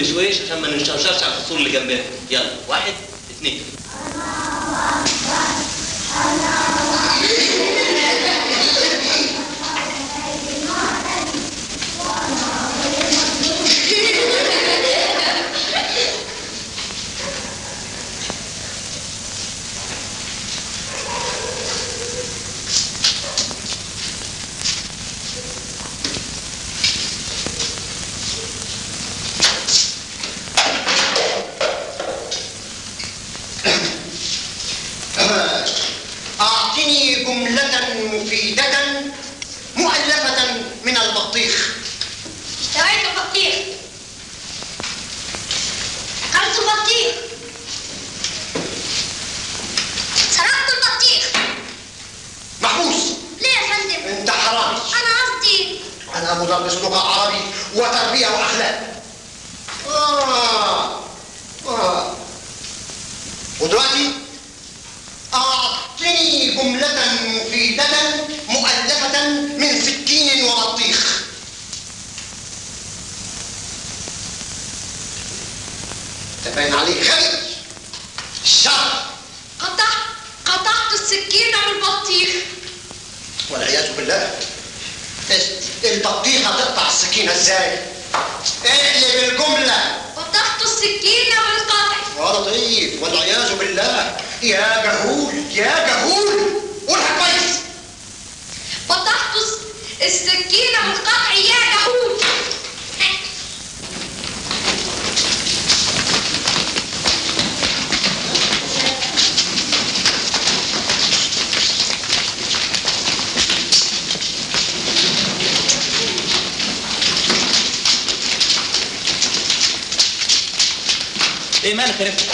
بشويش عشان ما نشوشرش على الفصول اللي جنبنا يلا واحد اثنين أعطني جملة مفيدة مؤلفة من البطيخ اشتريت بطيخ أكلت بطيخ سرقت البطيخ محبوس ليه يا فندم؟ أنت حرامي أنا قصدي أنا مدرس لغة عربي وتربية وأخلاق آه. آه. ودلوقتي أعطني جملة مفيدة مؤلفة من سكين وبطيخ تبين عليك غبي الشر قطعت قطعت السكينة بالبطيخ والعياذ بالله البطيخة تقطع السكينة ازاي؟ اقلب الجملة قطعت السكينة بالقطع يا لطيف والعياذ بالله يا جهول يا جهول قولها كويس قطعت الس- السكينة بالقطع يا جهول ايه مالك يا رفعت؟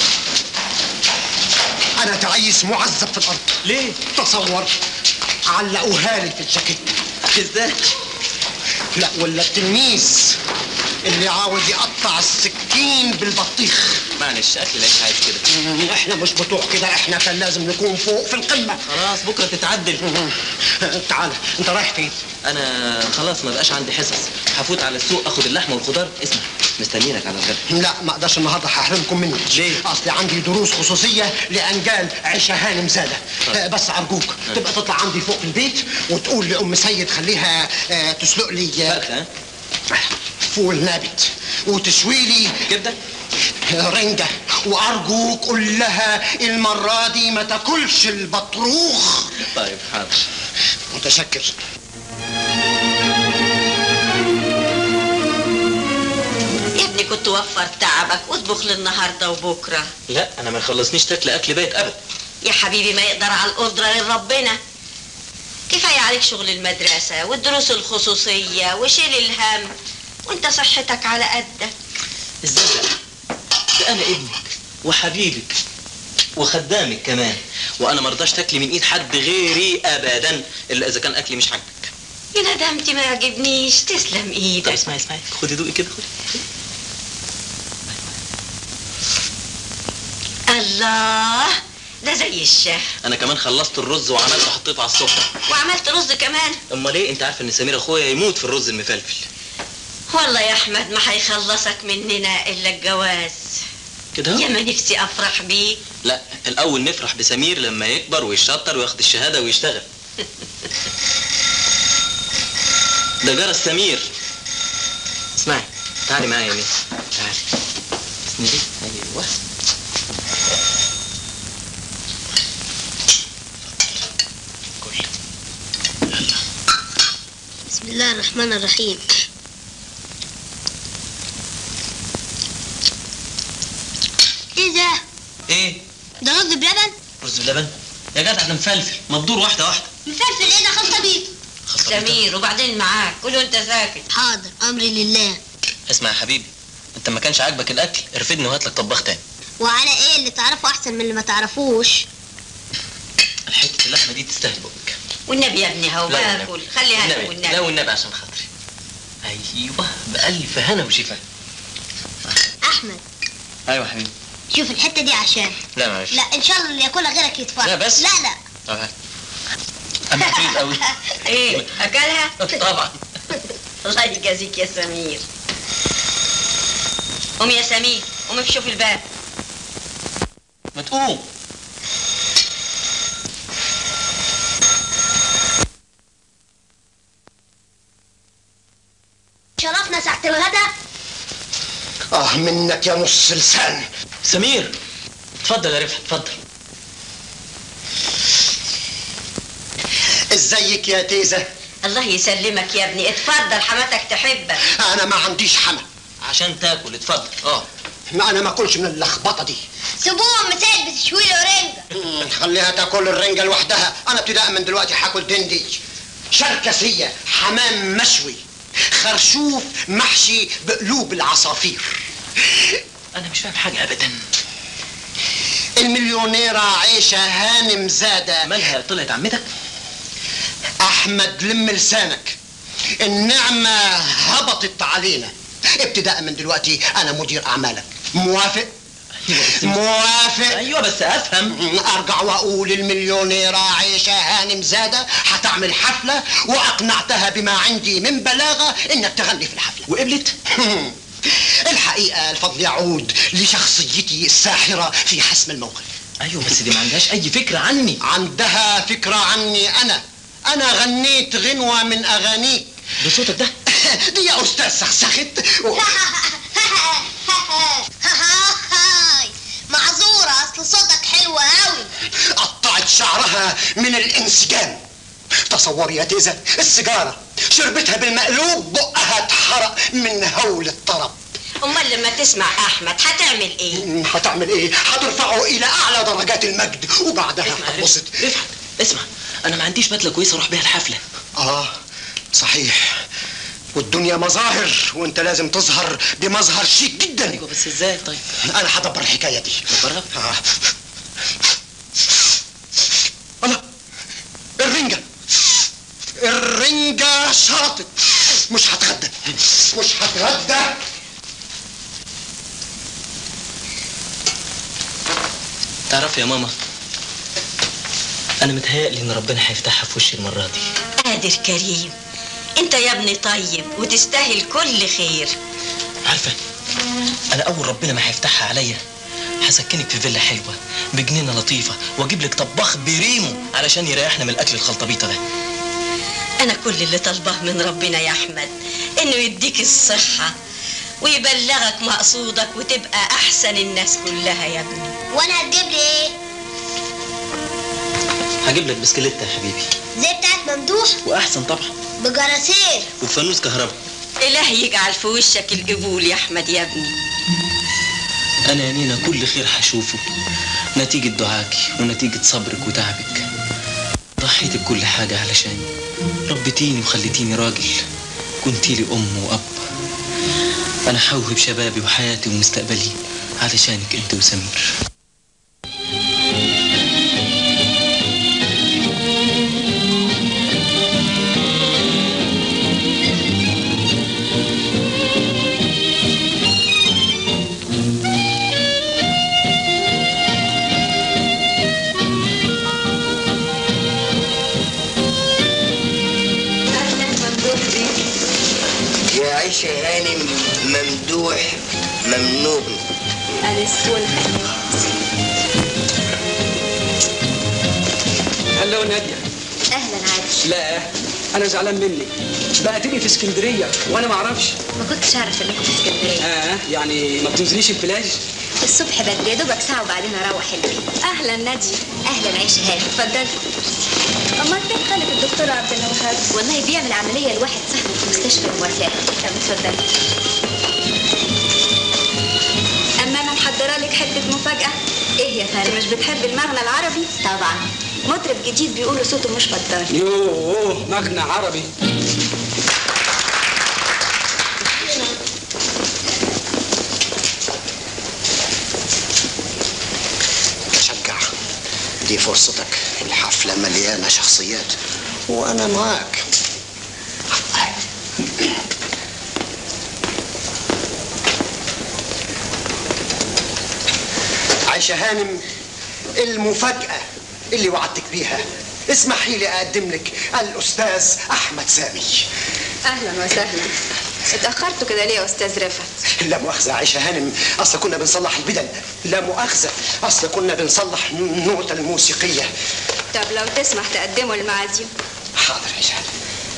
انا تعيس معذب في الارض ليه؟ تصور علقوها لي في الجاكيت ازاي؟ لا ولا التلميذ اللي عاوز يقطع السكين بالبطيخ معلش اكل العيش عايز كده احنا مش بتوع كده احنا كان لازم نكون فوق في القمه خلاص بكره تتعدل تعال انت رايح فين انا خلاص ما بقاش عندي حصص هفوت على السوق اخد اللحمه والخضار اسمع مستنيينك على الغدا لا ما اقدرش النهارده هحرمكم منه ليه؟ اصل عندي دروس خصوصيه لانجال عيشه هانم زاده آه، بس ارجوك تبقى تطلع عندي فوق في البيت وتقول لام سيد خليها آه، تسلق لي آه، فرخه ها؟ فول نابت وتشوي لي كبده رنجة وأرجوك قول لها المرة دي ما تاكلش البطروخ طيب حاضر متشكر يا ابني كنت وفر تعبك واطبخ للنهارده وبكره لا انا ما يخلصنيش تاكل اكل بيت ابدا يا حبيبي ما يقدر على القدره لربنا كفايه عليك شغل المدرسه والدروس الخصوصيه وشيل الهم وانت صحتك على قدك ازاي بقى؟ ده انا ابنك وحبيبك وخدامك كمان وانا ما رضاش تاكلي من ايد حد غيري ابدا الا اذا كان اكلي مش عاجبك يا ندمتي ما يعجبنيش تسلم طب ايدك اسمعي اسمعي خدي دوقي كده خدي الله ده زي الشهر انا كمان خلصت الرز وعملته وحطيته على السفره وعملت رز كمان امال ايه انت عارفه ان سمير اخويا يموت في الرز المفلفل والله يا احمد ما هيخلصك مننا الا الجواز كده يا اهو. ما نفسي افرح بيك لا الاول نفرح بسمير لما يكبر ويشطر وياخد الشهاده ويشتغل ده جرس سمير اسمعي تعالي معايا يا ميس تعالي اسندي ايوه كل بسم الله الرحمن الرحيم ايه ده؟ ايه ده رز بلبن؟ رز بلبن يا جدع ده مفلفل ما تدور واحده واحده مفلفل ايه ده خلطة بيض؟ سمير وبعدين معاك قول له انت ساكت حاضر امري لله اسمع يا حبيبي انت ما كانش عاجبك الاكل ارفدني وهات لك طباخ تاني وعلى ايه اللي تعرفه احسن من اللي ما تعرفوش؟ حته اللحمه دي تستاهل بقك والنبي يا ابني هو لا باكل والنبي. خليها انا والنبي. والنبي لا والنبي عشان خاطري ايوه بألف هنا وشفا احمد ايوه يا حبيبي شوف الحتة دي عشان لا معلش لا ان شاء الله اللي ياكلها غيرك يدفع لا بس. لا لا طب هات. انا عفريت قوي ايه اكلها طبعا الله يجازيك يا سمير قوم يا سمير قوم افشوا في الباب ما تقوم شرفنا ساعة الغدا اه منك يا نص لسان سمير اتفضل يا رفعت اتفضل ازيك يا تيزة الله يسلمك يا ابني اتفضل حماتك تحبك انا ما عنديش حما عشان تاكل اتفضل اه ما انا ما اكلش من اللخبطه دي سيبوه ام سيد بتشوي له رنجة مم، خليها تاكل الرنجة لوحدها انا ابتداء من دلوقتي هاكل دندي شركسية حمام مشوي خرشوف محشي بقلوب العصافير انا مش فاهم حاجه ابدا المليونيرة عيشة هانم زادة مالها طلعت عمتك احمد لم لسانك النعمة هبطت علينا ابتداء من دلوقتي انا مدير اعمالك موافق ايوه بس موافق ايوه بس افهم ارجع واقول المليونيرة عيشة هانم زادة هتعمل حفلة واقنعتها بما عندي من بلاغة انك تغني في الحفلة وقبلت الحقيقة الفضل يعود لشخصيتي الساحرة في حسم الموقف ايوه بس دي ما عندهاش اي فكره عني عندها فكرة عني انا انا غنيت غنوة من اغانيك بصوتك ده دي يا استاذ سخسخت و- معذورة اصل صوتك حلو قوي قطعت شعرها من الانسجام تصوري يا تيزة السيجارة شربتها بالمقلوب بقها اتحرق من هول الطرب امال لما تسمع احمد هتعمل ايه م، هتعمل ايه؟ هترفعه الى اعلى درجات المجد وبعدها اسمع يا هتبسط رفعت رفعت اسمع انا ما عنديش بدله كويسه اروح بيها الحفله اه صحيح والدنيا مظاهر وانت لازم تظهر بمظهر شيك جدا ايوه بس ازاي طيب انا هدبر الحكايه دي دبرها؟ آه. الله الرنجة الرنجة شاطت مش هتغدى مش هتغدى تعرف يا ماما انا متهيألي ان ربنا هيفتحها في وشي المره دي قادر كريم انت يا ابني طيب وتستاهل كل خير عارفه انا اول ربنا ما هيفتحها عليا هسكنك في فيلا حلوه بجنينه لطيفه واجيب لك طباخ بريمو علشان يريحنا من الاكل الخلطبيطه ده انا كل اللي طالباه من ربنا يا احمد انه يديك الصحة ويبلغك مقصودك وتبقى احسن الناس كلها يا ابني وانا هتجيب لي ايه هجيب لك بسكليتة يا حبيبي زي بتاعت ممدوح واحسن طبعا بجراسير وفانوس كهرباء اله يجعل في وشك القبول يا احمد يا ابني انا يا نينا كل خير هشوفه نتيجة دعاكي ونتيجة صبرك وتعبك ضحيت بكل حاجة علشاني ربيتيني وخليتيني راجل كنتي لي ام واب انا حوهب شبابي وحياتي ومستقبلي علشانك انت وسمير يا عيشة هانم ممدوح ممنوع هلو نادية اهلا عادل لا انا زعلان منك بقى تبقي في اسكندريه وانا ما اعرفش ما كنتش اعرف انكم في اسكندريه اه يعني ما بتنزليش البلاج الصبح بدري يا دوبك ساعه وبعدين اروح البيت اهلا ناديه اهلا عيشه هانم اتفضلي امال فين خالك الدكتور عبد الوهاب والله بيعمل عمليه لواحد صاحبه في مستشفى المواساة طب اتفضلي اما انا محضره لك حته مفاجاه ايه يا فندم مش بتحب المغنى العربي طبعا مطرب جديد بيقولوا صوته مش بطال يوه مغنى عربي شجع دي فرصتك الحفلة مليانة شخصيات وأنا معاك عايشة هانم المفاجأة اللي وعدتك بيها اسمحي لي أقدم لك الأستاذ أحمد سامي اهلا وسهلا اتأخرتوا كده ليه يا أستاذ رفعت؟ لا مؤاخذة عائشة هانم أصل كنا بنصلح البدل لا مؤاخذة أصل كنا بنصلح النوتة الموسيقية طب لو تسمح تقدموا المعازيم حاضر عائشة هانم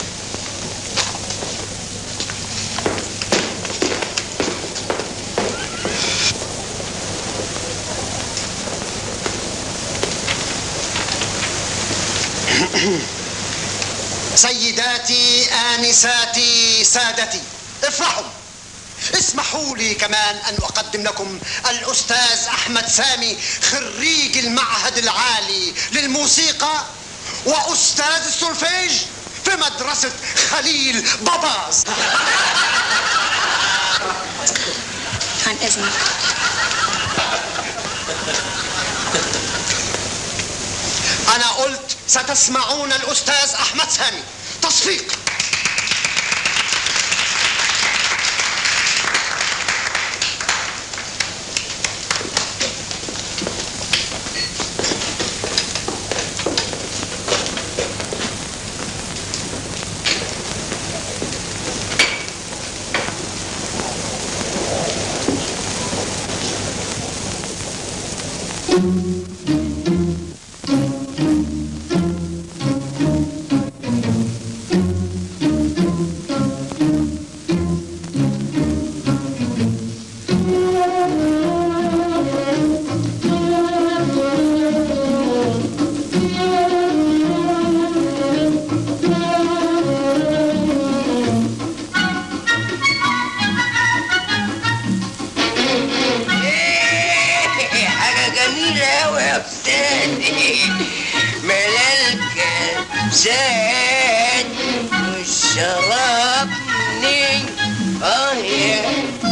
سيداتي آنساتي سادتي افرحوا اسمحوا لي كمان أن أقدم لكم الأستاذ أحمد سامي خريج المعهد العالي للموسيقى وأستاذ السولفيج في مدرسة خليل باباز عن إذنك أنا قلت ستسمعون الأستاذ أحمد سامي تصفيق حاجة جميلة أوي يا أستاذ ملالك زاد وشربني آه يا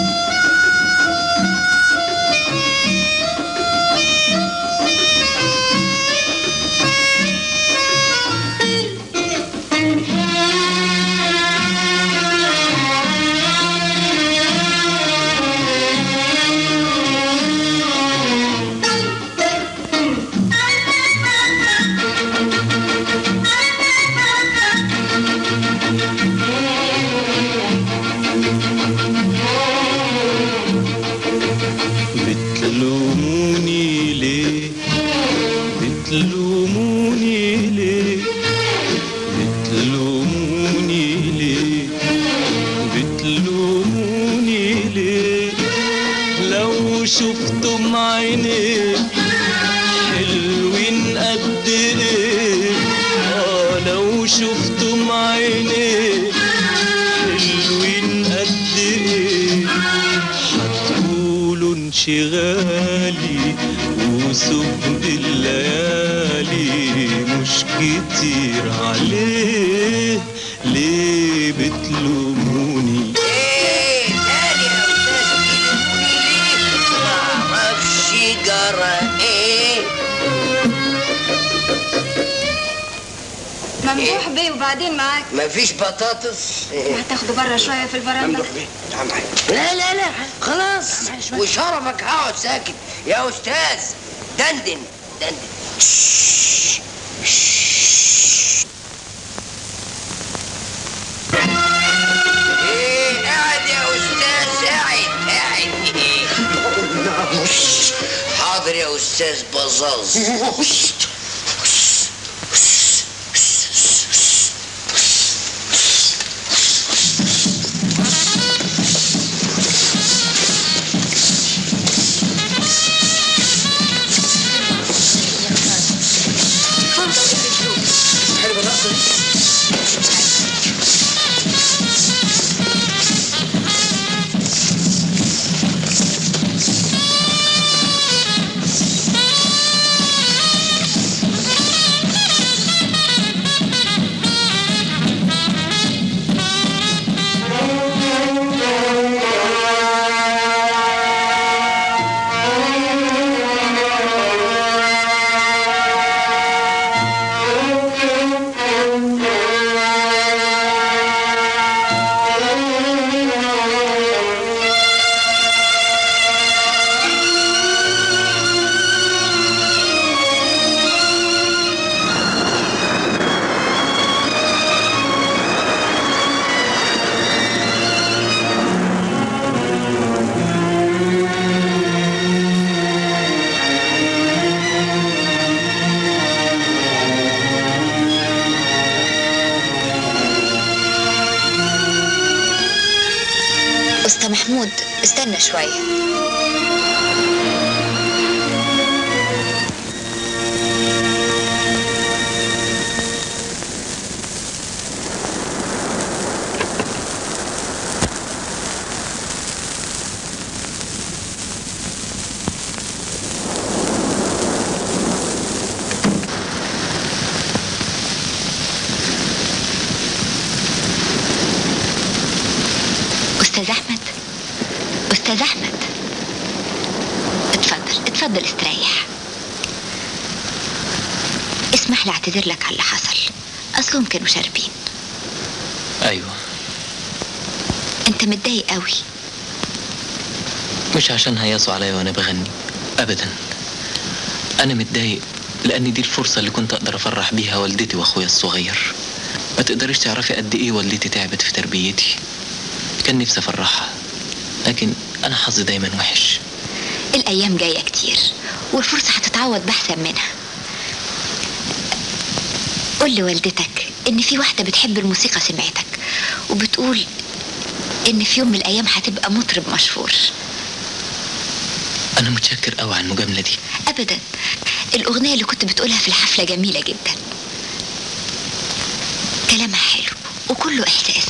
بتلوموني ليه بتلوموني ليه بتلوموني ليه بتلوموني ليه لو شفتم عيني حلوين قد ايه اه لو شفتم عيني حلوين قد ايه هتقولوا انشغالي وسب الليالي مش كتير عليه ليه بتلوموني إيه تاني يا أستاذ تلوموني ليه معرفش جرى إيه ممدوح بيه وبعدين معاك مفيش بطاطس هتاخدوا بره شوية في البرندة ممدوح بيه تعال معايا لا لا لا خلاص وشرفك اقعد ساكت يا استاذ دندن دندن شش، شش. ايه قاعد يا استاذ قاعد قاعد حاضر يا استاذ بزاز حلو الرقصة دي أنت محمود استنى شوية أستاذ أحمد أستاذ أحمد اتفضل اتفضل استريح اسمح لي اعتذر لك على اللي حصل أصلهم كانوا شاربين ايوه أنت متضايق قوي مش عشان هيصوا عليا وانا بغني ابدا انا متضايق لان دي الفرصه اللي كنت اقدر افرح بيها والدتي واخويا الصغير ما تقدريش تعرفي قد ايه والدتي تعبت في تربيتي كان نفسي افرحها لكن انا حظي دايما وحش الأيام جاية كتير والفرصة هتتعوض بأحسن منها قول لوالدتك إن في واحدة بتحب الموسيقى سمعتك وبتقول إن في يوم من الأيام هتبقى مطرب مشهور انا متشكر قوي على المجامله دي أبدا الأغنية اللي كنت بتقولها في الحفلة جميلة جدا كلامها حلو وكله إحساس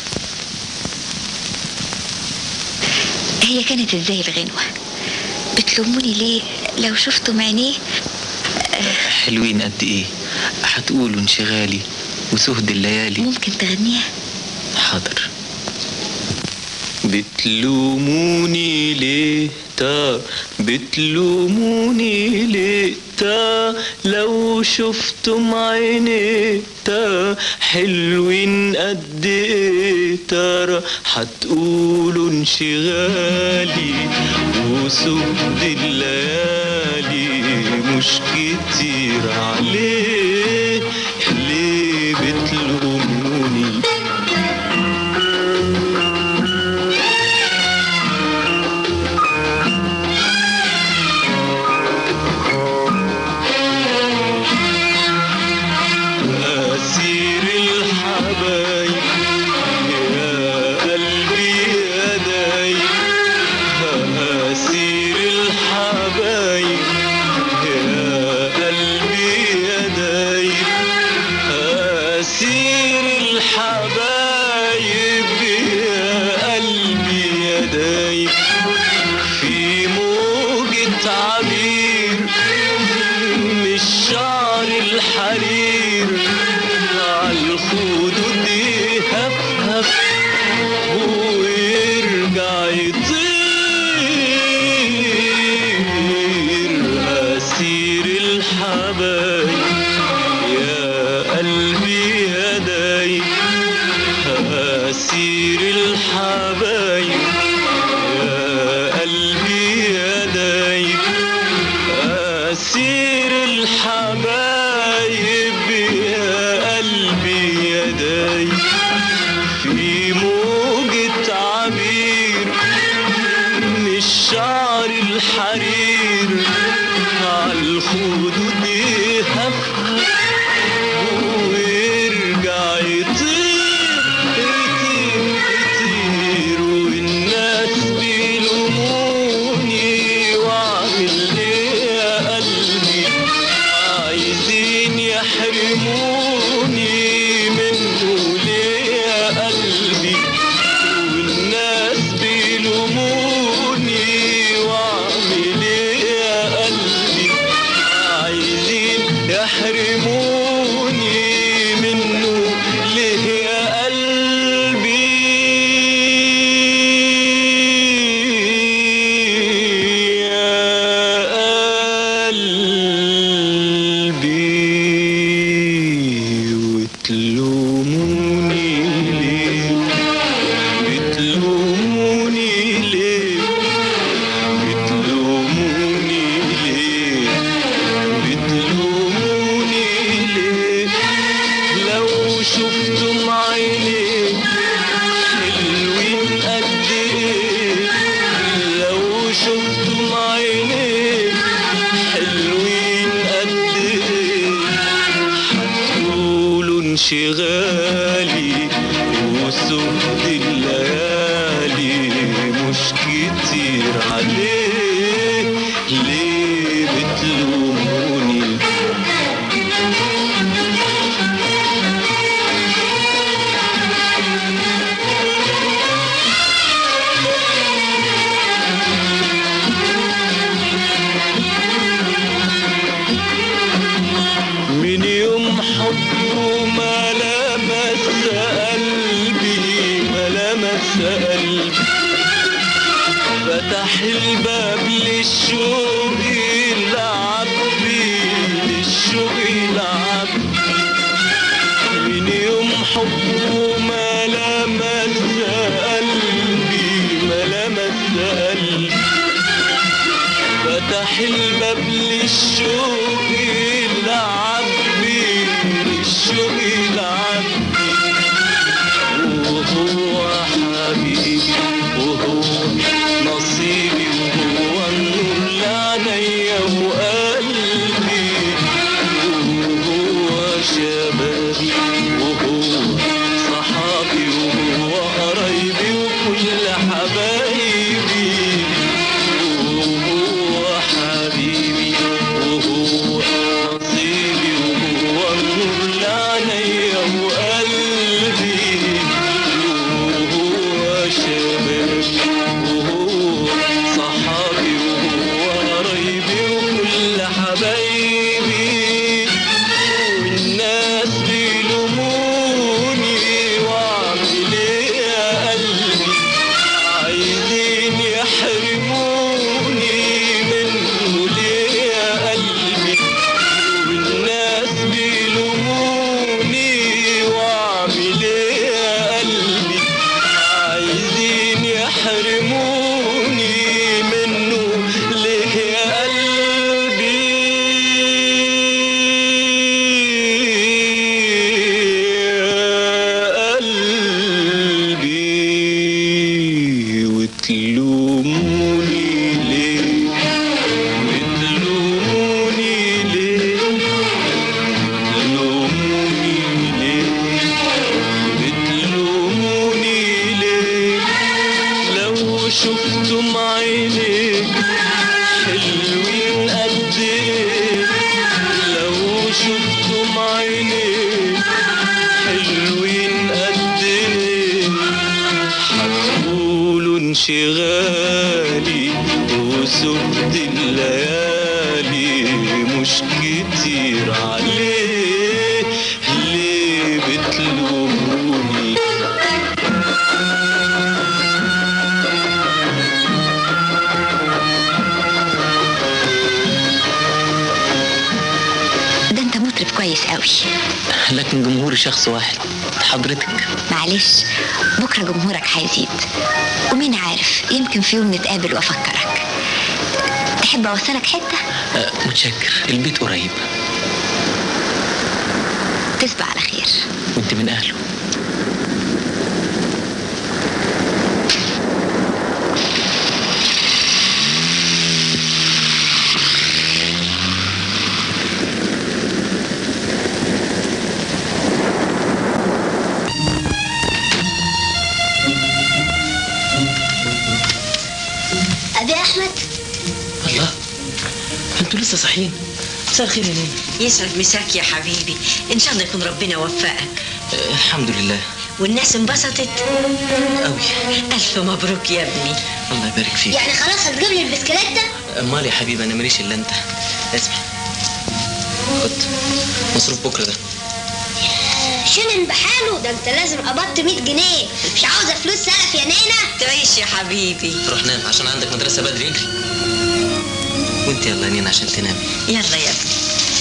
هي كانت ازاي الغنوة بتلوموني ليه لو شفتم عينيه حلوين قد ايه هتقولوا انشغالي وسهد الليالي ممكن تغنيها حاضر بتلوموني ليه تا بتلوموني ليه تا لو شفتم عيني تا حلوين قد ايه ترى هتقولوا انشغالي وسهد الليالي مش كتير عليه ليه بتلوموني أسير الحبايب يا قلبي يا دايب أسير الحبايب يا قلبي يا دايب أسير الحبايب يا قلبي يا دايب في موجة عبير من الشعر الحرير عالخدود يهفهف ويرجع يطير أسير الحبايب يا قلبي يا دايب أسير الحبايب يا قلبي يا دايب أسير الحبايب يا قلبي يا دايب في موجة عبير من الشعر الحرير عالخدود يهفهف ويرجع يطير يطير يطير والناس بيلوموني واعمل ايه يا قلبي عايزين يحرموني منه ليه يا قلبي والناس بيلوموني واعمل ايه يا قلبي عايزين يحرموني منه ليه يا قلبي يا قلبي وتلوموني ليه بتلوموني ليه بتلوموني ليه بتلوموني ليه لو شفتم عيني حلوين قد ايه لو شفتم عيني حلوين قد ايه هتقولوا انشغالي وسهد الليالي مش كتير عليه ليه بتلوموني من يوم حبه ما لمس قلبي ما لمس قلبي فتح الباب للشوق يلعب بيه للشوق يلعب من يوم حبه ما لمس قلبي ما لمس قلبي فتح الباب للشوق يلعب بيه للشوق يلعب بيه وهو حبيبي وهو نصيبي وهو النور لعينيا وقلبي وهو شبابي وهو صحابي وهو قرايبي وكل حبايبي وهو حبيبي وهو نصيبي وهو النور لعينيا وقلبي وهو شبابي وهو صحابي وهو قرايبي وكل حبايبي والناس بيلوموني واعمل ايه يا قلبي عايزين يحرموني منه ليه يا قلبي والناس بيلوموني واعمل ايه يا قلبي عايزين يحرموني منه ليه يا قلبي يا قلبي وتلوموني ليه وتلوموني ليه وتلوموني ليه بتلوموني ليه لو شفتم عينيك حلوين قد ايه لو شفتم عينيك حلوين قد ايه هتقولوا انشغالي وسبت الليالي مش كتير عليه ليه بتلوموني ده انت مطرب كويس قوي لكن جمهوري شخص واحد حضرتك معلش بكره جمهورك هيزيد ومين عارف يمكن في يوم نتقابل وافكرك تحب اوصلك حته أه متشكر البيت قريب تصبح على خير وانت من اهله ابي احمد الله انتوا لسه صاحيين مساء الخير يا نينا يسعد مساك يا حبيبي ان شاء الله يكون ربنا وفقك أه الحمد لله والناس انبسطت قوي الف مبروك يا ابني الله يبارك فيك يعني خلاص هتجيب لي البسكليت ده امال يا حبيبي انا ماليش الا انت اسمع خد مصروف بكره ده شنن بحاله ده انت لازم قبضت 100 جنيه مش عاوزه فلوس سلف يا نينا تعيش يا حبيبي تروح نام عشان عندك مدرسه بدري اجري وانت يلا يا نينا عشان تنامي يلا يا ابني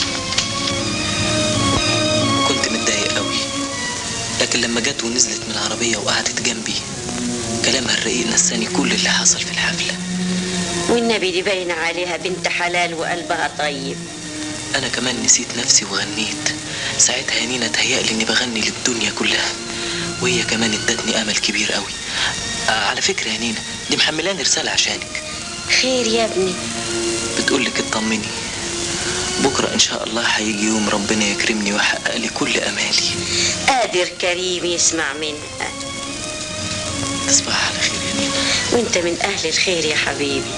كنت متضايق قوي لكن لما جت ونزلت من العربيه وقعدت جنبي كلامها الرقيق نساني كل اللي حصل في الحفله والنبي دي باينه عليها بنت حلال وقلبها طيب انا كمان نسيت نفسي وغنيت ساعتها يا نينا تهيألي اني بغني للدنيا كلها وهي كمان ادتني امل كبير قوي آه على فكره يا نينا دي محملاني رساله عشانك خير يا ابني بتقولك اطمني بكره ان شاء الله هيجي يوم ربنا يكرمني ويحقق لي كل امالي قادر كريم يسمع منها تصبح على خير يا نينا وانت من اهل الخير يا حبيبي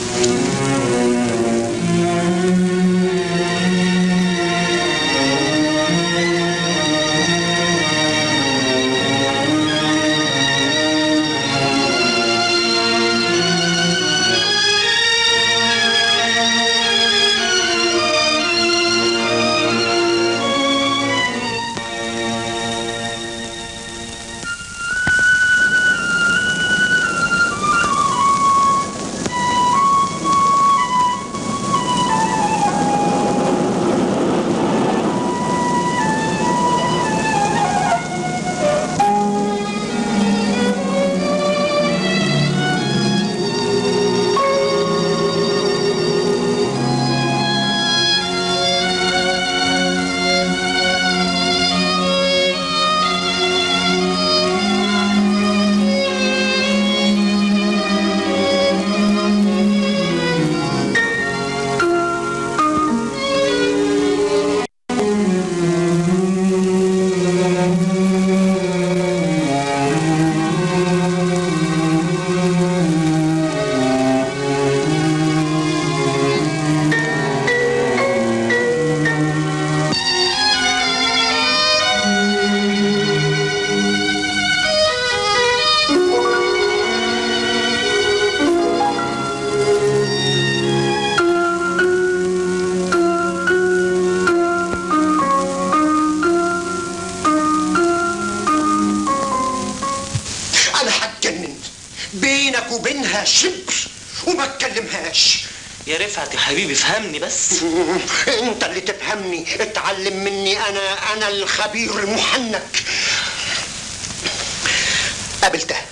انا هتجنن بينك وبينها شبر وما تكلمهاش يا رفعت يا حبيبي فهمني بس انت اللي تفهمني اتعلم مني انا انا الخبير المحنك قابلتها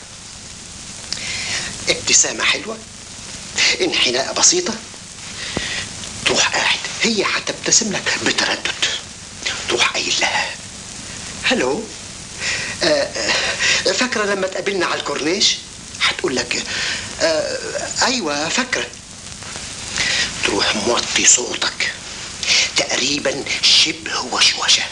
ابتسامة حلوة انحناء بسيطة تروح قاعد هي هتبتسم لك بتردد تروح قايل لها هلو آه، آه، فاكرة لما تقابلنا على الكورنيش هتقول لك آه، ايوه فاكرة تروح موطي صوتك تقريبا شبه وشوشة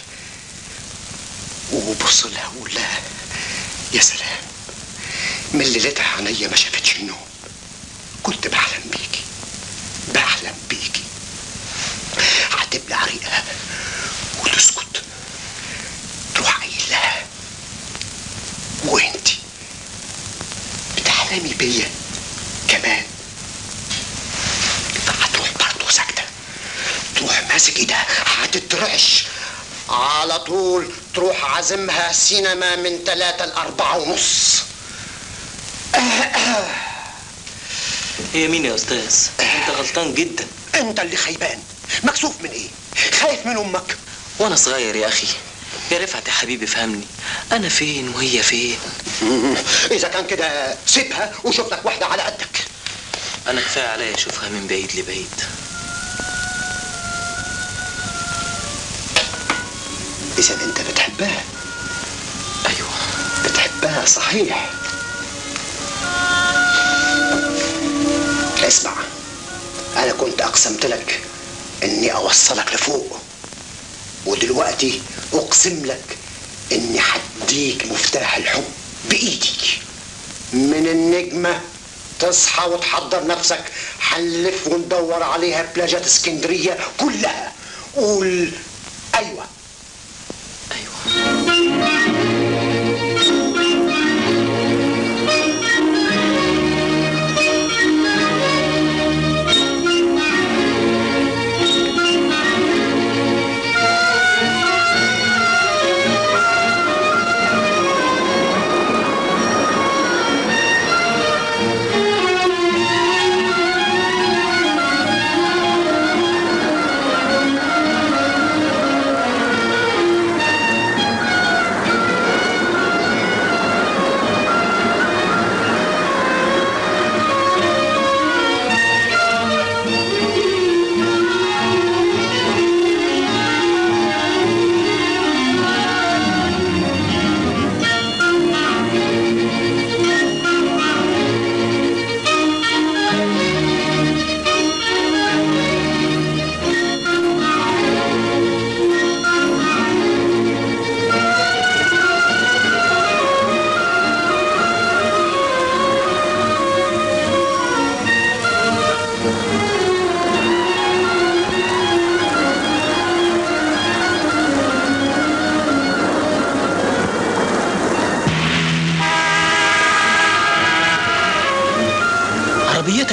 وبص لها وقول لها يا سلام من ليلتها عينيا ما شافتش النوم كنت بحلم بيكي بحلم بيكي هتبلع ريقها وتسكت تروح قايل لها وانتي بتحلمي بيا كمان هتروح برضه ساكتة تروح ماسك ايدها هتترعش على طول تروح عازمها سينما من ثلاثة لأربعة ونص هي مين يا استاذ انت غلطان جدا انت اللي خيبان مكسوف من ايه خايف من امك وانا صغير يا اخي يا رفعت يا حبيبي فهمني انا فين وهي فين اذا كان كده سيبها وشوف لك واحدة على قدك انا كفايه عليا اشوفها من بعيد لبعيد اذا انت بتحبها ايوه بتحبها صحيح اسمع انا كنت اقسمت لك اني اوصلك لفوق ودلوقتي اقسم لك اني هديك مفتاح الحب بايدي من النجمة تصحى وتحضر نفسك هنلف وندور عليها بلاجات اسكندرية كلها قول ايوه ايوه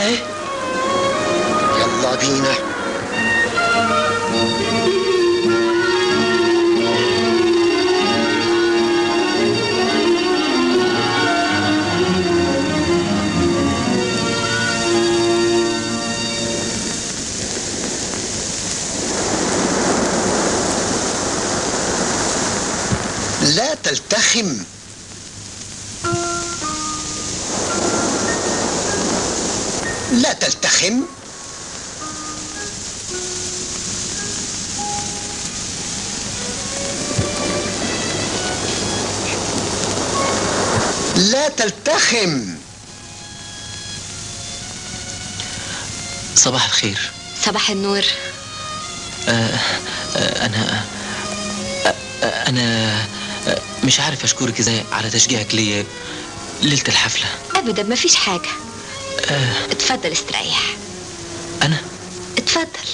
ايه يلا بينا لا تلتخم لا تلتخم لا تلتخم صباح الخير صباح النور آه آه انا آه آه انا آه مش عارف اشكرك ازاي على تشجيعك ليا ليله الحفله ابدا مفيش حاجه آه اتفضل استريح انا اتفضل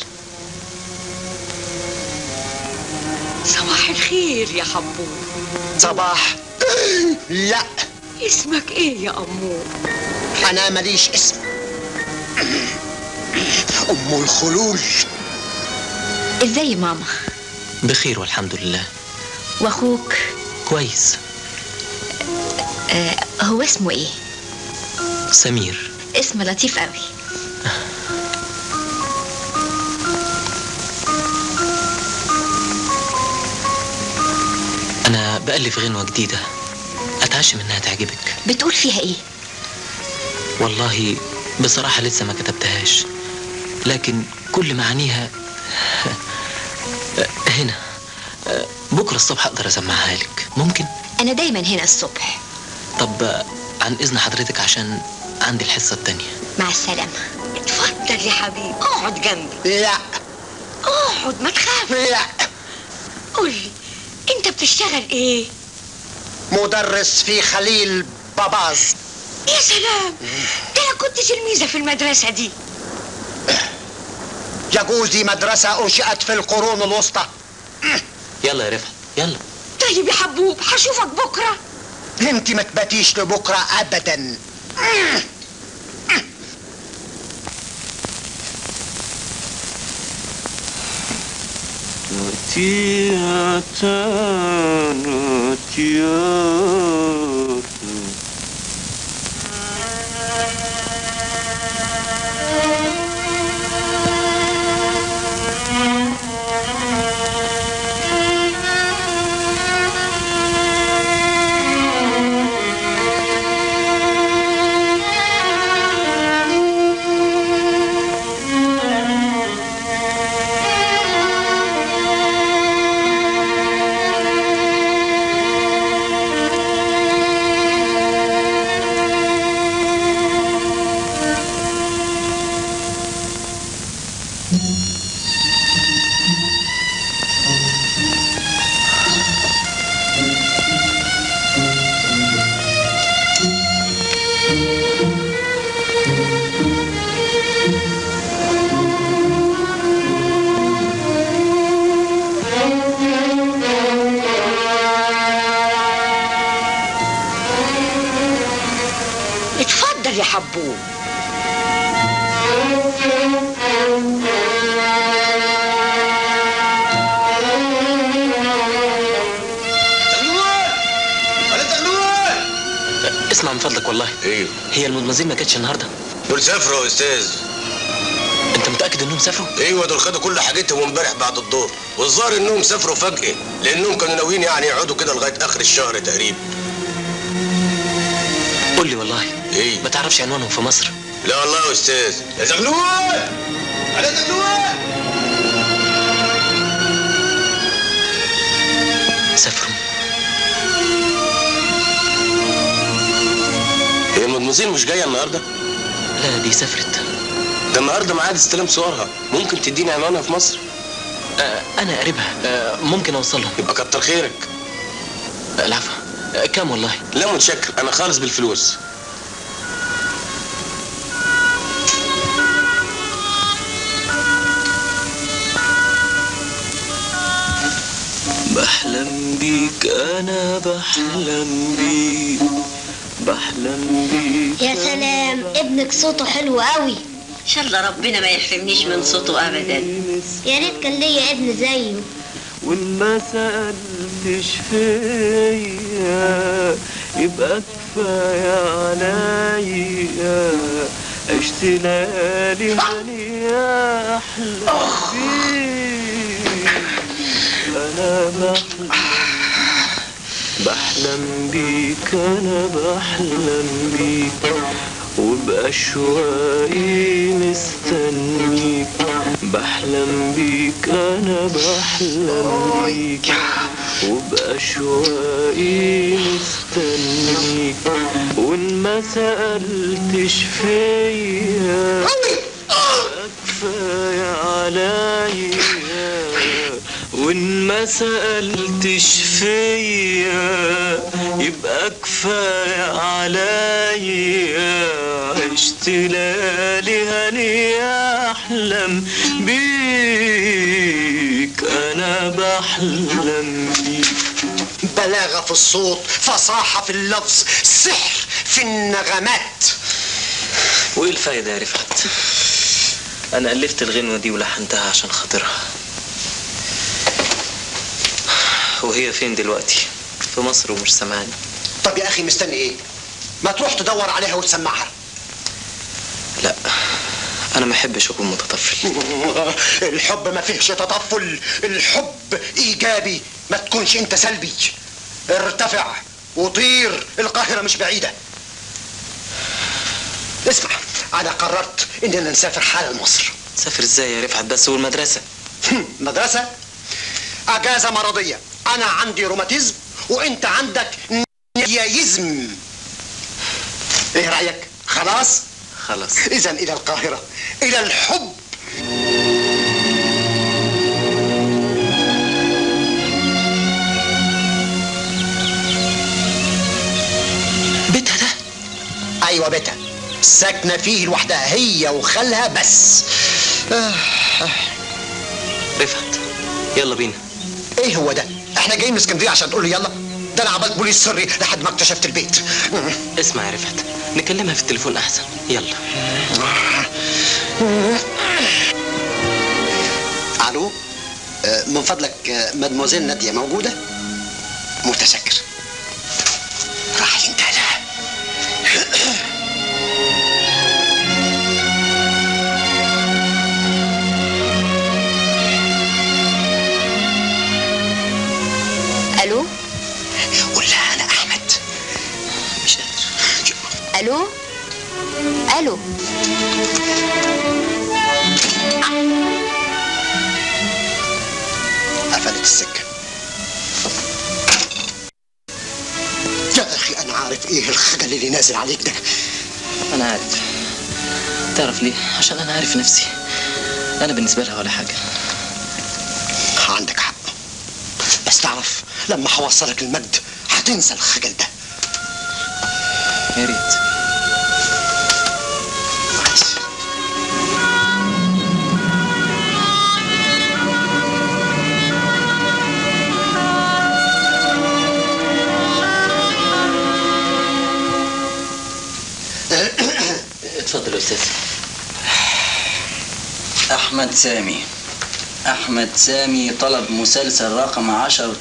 صباح الخير يا حبوب صباح لا اسمك ايه يا امور انا ماليش اسم ام الخلول ازاي ماما بخير والحمد لله واخوك كويس آه هو اسمه ايه سمير اسم لطيف قوي انا بألف غنوة جديدة اتعشم انها تعجبك بتقول فيها ايه والله بصراحة لسه ما كتبتهاش لكن كل معانيها هنا بكرة الصبح اقدر اسمعها لك ممكن انا دايما هنا الصبح طب عن اذن حضرتك عشان عندي الحصة التانية مع السلامه اتفضل يا حبيبي اقعد جنبي لا اقعد ما تخاف لا قولي انت بتشتغل ايه مدرس في خليل باباز يا سلام ده انا كنت تلميذه في المدرسه دي يجوزي مدرسة أنشئت في القرون الوسطى يلا يا رفعت يلا طيب يا حبوب هشوفك بكره انت ما تباتيش لبكرة أبدا اتفضل يا حبوب اسمع من فضلك والله ايوه هي المدمزين ما كانتش النهارده دول سافروا يا استاذ انت متاكد انهم سافروا ايوه دول خدوا كل حاجتهم امبارح بعد الظهر والظاهر انهم سافروا فجاه لانهم كانوا ناويين يعني يقعدوا كده لغايه اخر الشهر تقريبا قول لي والله ايه ما تعرفش عنوانهم في مصر لا والله يا استاذ يا زغلول على زغلول سافروا هي المدمزين مش جايه النهارده لا دي سافرت ده النهارده ميعاد استلام صورها ممكن تديني عنوانها في مصر آه انا قريبها آه ممكن اوصلهم يبقى كتر خيرك آه العفو آه كام والله لا متشكر انا خالص بالفلوس بحلم بيك انا بحلم بيك بحلم بيك يا سلام ابنك صوته حلو قوي ان شاء الله ربنا ما يحرمنيش من صوته ابدا يا ريت كان ليا ابن زيه وإن ما سألتش فيا يبقى كفاية عليا عشت ليالي هنية أحلى بيك أنا بحلم بحلم بيك أنا بحلم بيك وبأشواقي مستنيك بحلم بيك أنا بحلم بيك وبأشواقي مستنيك وإن ما سألتش فيا كفاية عليا وإن ما سألتش فيا يبقى كفاية عليا عشت ليالي هنية أحلم بيك أنا بحلم بيك بلاغة في الصوت فصاحة في اللفظ سحر في النغمات وايه الفايدة يا رفعت انا الفت الغنوة دي ولحنتها عشان خاطرها وهي فين دلوقتي في مصر ومش سامعاني طب يا أخي مستني إيه؟ ما تروح تدور عليها وتسمعها لا انا ما احبش اكون متطفل الحب ما فيهش تطفل الحب إيجابي ما تكونش أنت سلبي ارتفع وطير القاهرة مش بعيدة اسمع أنا قررت إننا نسافر حالا مصر سافر ازاي يا رفعت بس والمدرسة مدرسة أجازة مرضية أنا عندي روماتيزم وأنت عندك نيايزم إيه رأيك؟ خلاص؟ خلاص إذا إلى القاهرة إلى الحب بيتها ده أيوة بيتها ساكنة فيه لوحدها هي وخالها بس آه. رفعت يلا بينا إيه هو ده؟ إحنا جايين من اسكندرية عشان تقول لي يلا ده أنا عملت بوليس سري لحد ما اكتشفت البيت اسمع يا رفعت نكلمها في التليفون احسن يلا الو آه، من فضلك آه، مادموزيل نادية موجودة؟ متشكر راح انت لها الو قول لها انا احمد مش قادر الو الو قفلت السكة يا اخي انا عارف ايه الخجل اللي نازل عليك ده انا عارف تعرف ليه عشان انا عارف نفسي انا بالنسبة لها ولا حاجة عندك حق بس تعرف لما هوصلك المجد هتنسى الخجل ده يا ريت اتفضل يا استاذ أحمد سامي أحمد سامي طلب مسلسل رقم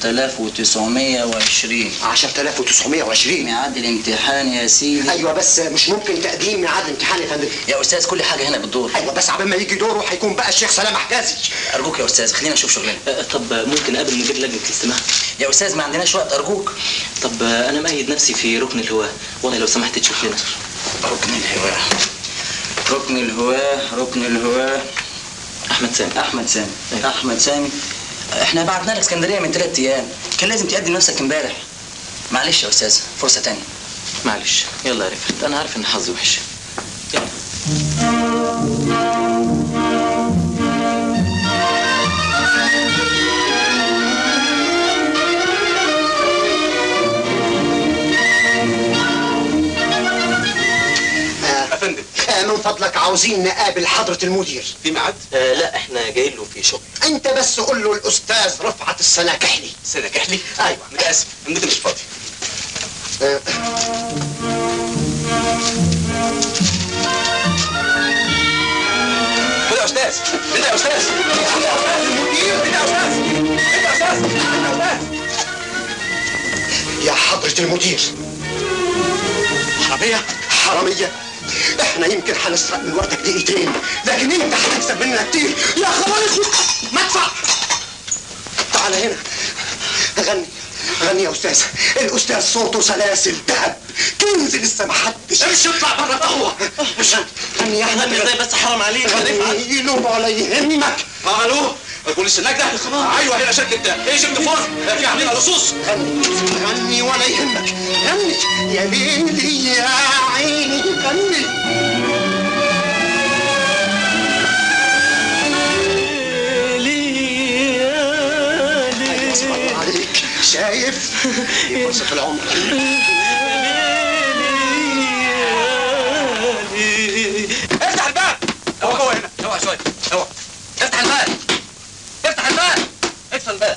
10920 10920 ميعاد الامتحان يا سيدي ايوه بس مش ممكن تقديم ميعاد امتحان يا فندم يا أستاذ كل حاجة هنا بالدور ايوه بس عبال ما يجي دوره هيكون بقى الشيخ سلام حجازي أرجوك يا أستاذ خلينا نشوف شغلنا أه، طب ممكن قبل مدير لجنة الاستماع يا أستاذ ما عندناش وقت أرجوك طب أه، انا مأيد نفسي في ركن الهواة والله لو سمحت تشوف لنا ركن الهواة ركن الهواة ركن الهواة احمد سامي أحمد سامي أيوة. أحمد سامي احنا بعتنا لك اسكندرية من ثلاث أيام كان لازم تقدم نفسك امبارح معلش يا أستاذ فرصة تانية معلش يلا يا رفعت انا عارف ان حظي وحش يلا افندم من فضلك عاوزين نقابل حضرة المدير في ميعاد آه لا احنا جايين له في شغل انت بس قول له الاستاذ رفعت السناكحلي سنة كحلي ايوه متاسف المدير مش فاضي يا استاذ انت يا استاذ انت يا استاذ المدير انت يا استاذ انت يا استاذ انت يا استاذ يا حضرة المدير حراميه حرامية احنا يمكن هنسرق من وقتك دقيقتين لكن انت هتكسب مننا كتير يا خلاص مدفع تعال هنا غني غني يا استاذ الاستاذ صوته سلاسل ذهب كنز لسه ما حدش امشي اطلع بره القهوه غني يا احمد غني ازاي بس حرام عليك غني ينوب ولا يهمك اه الو البوليس هناك ده ايوه هنا شركه ايه شركه فور في عاملين لصوص غني غني ولا يهمك غني يا ليلي يا عيني غني أصبر عليك شايف دي فرصة العمر افتح الباب هو جوه هنا اوعى شويه اوعى افتح الباب افتح الباب اقفل الباب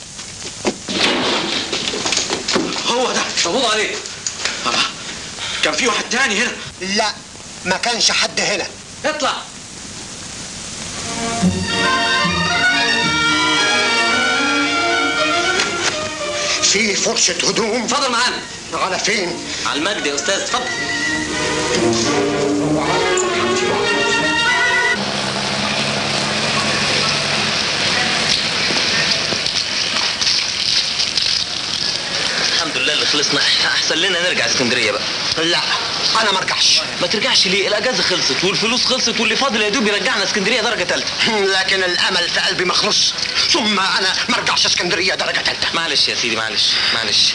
هو ده مبروك عليك بابا كان في واحد تاني هنا لا ما كانش حد هنا اطلع في فرشة هدوم اتفضل معانا على فين؟ على المجد يا استاذ اتفضل الحمد لله اللي خلصنا احسن لنا نرجع اسكندريه بقى لا انا ما ارجعش ما ترجعش ليه الاجازه خلصت والفلوس خلصت واللي فاضل يا دوب يرجعنا اسكندريه درجه ثالثه لكن الامل في قلبي مخلص ثم انا ما ارجعش اسكندريه درجه ثالثه معلش يا سيدي معلش معلش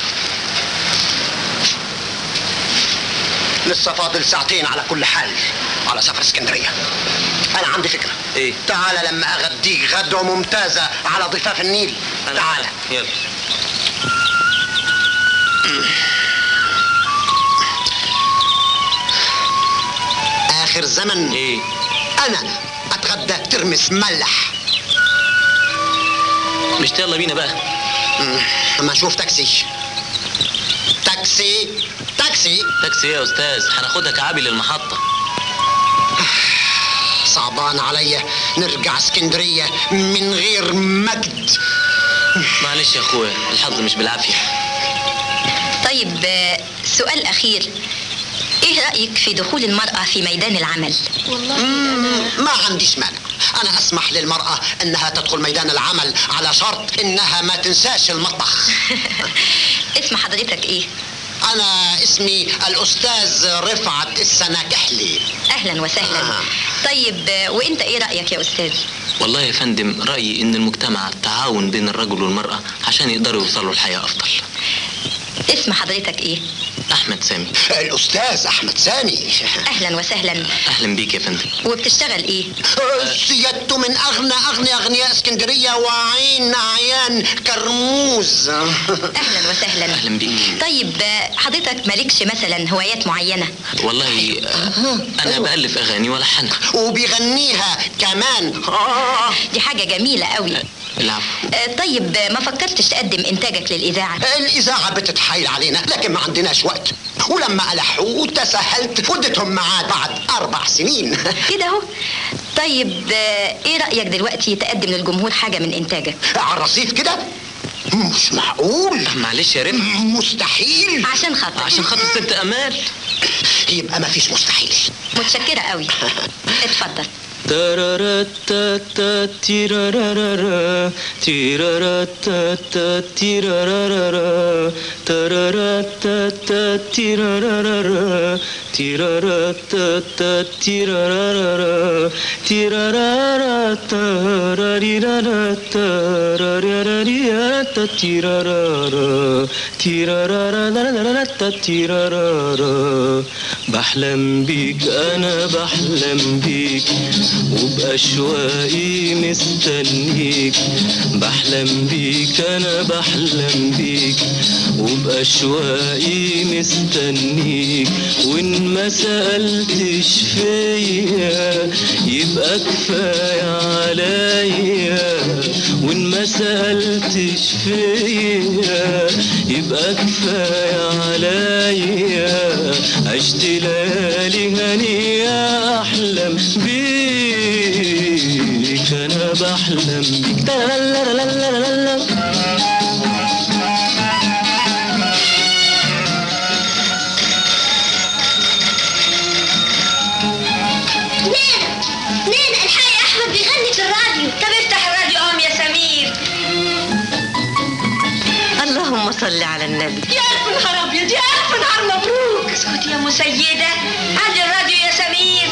لسه فاضل ساعتين على كل حال على سفر اسكندريه انا عندي فكره ايه تعال لما اغديك غدوه ممتازه على ضفاف النيل تعال يلا اخر زمن ايه انا اتغدى ترمس ملح مش يلا بينا بقى اما اشوف تاكسي تاكسي تاكسي تاكسي ايه يا استاذ هناخدها كعابي للمحطه صعبان عليا نرجع اسكندريه من غير مجد معلش يا اخويا الحظ مش بالعافيه طيب آه، سؤال أخير إيه رأيك في دخول المرأة في ميدان العمل؟ مم، ما عنديش مانع انا اسمح للمراه انها تدخل ميدان العمل على شرط انها ما تنساش المطبخ اسم حضرتك إيه؟ انا اسمي الاستاذ رفعت السناكحلي أهلا وسهلا آه. طيب آه، وإنت إيه رأيك يا أستاذ؟ والله يا فندم رايي ان المجتمع تعاون بين الرجل والمراه عشان يقدروا يوصلوا لحياه افضل اسم حضرتك إيه؟ احمد سامي الاستاذ احمد سامي أهلا وسهلا اهلا بيك يا فندم وبتشتغل إيه؟ سيادته من اغنى اغنى اغنياء اسكندريه وعين عيان كرموز أهلا وسهلا اهلا بيك طيب آه، حضرتك مالكش مثلا هوايات معينة؟ والله آه، انا بالف اغاني والحنها وبيغنيها كمان آه. دي حاجة جميلة قوي العفو آه، طيب آه، ما فكرتش تقدم إنتاجك للإذاعة؟ الإذاعة بتتحايل علينا لكن ما عندناش وقت ولما ألحوا تسهلت وديتهم معاد بعد أربع سنين كده أهو طيب آه، إيه رأيك دلوقتي تقدم للجمهور حاجة من إنتاجك؟ على الرصيف كده مش معقول معلش يا ريم مستحيل عشان خاطر عشان خاطر ست امال يبقى ما فيش مستحيل متشكرة قوي اتفضل تاراراتاتا تيرارارارا تيراراتاتا تيرارارارا تاراراتاتا تيرارارارا تيراراتاتا تيرارارارا تيراراراتا راريراراتا راريراراتا تيرارارا تيرارارارا تيرارارا بحلم بيك انا بحلم بيك وبأشواقي مستنيك بحلم بيك أنا بحلم بيك وبأشواقي مستنيك وإن ما سألتش فيا يبقى كفاية عليا وإن ما سألتش فيا يبقى كفاية عليا عشت ليالي هنية أحلم بيك صلي على النبي يا الف نهار ابيض يا الف نهار مبروك اسكتي يا مسيدة علي الراديو يا سمير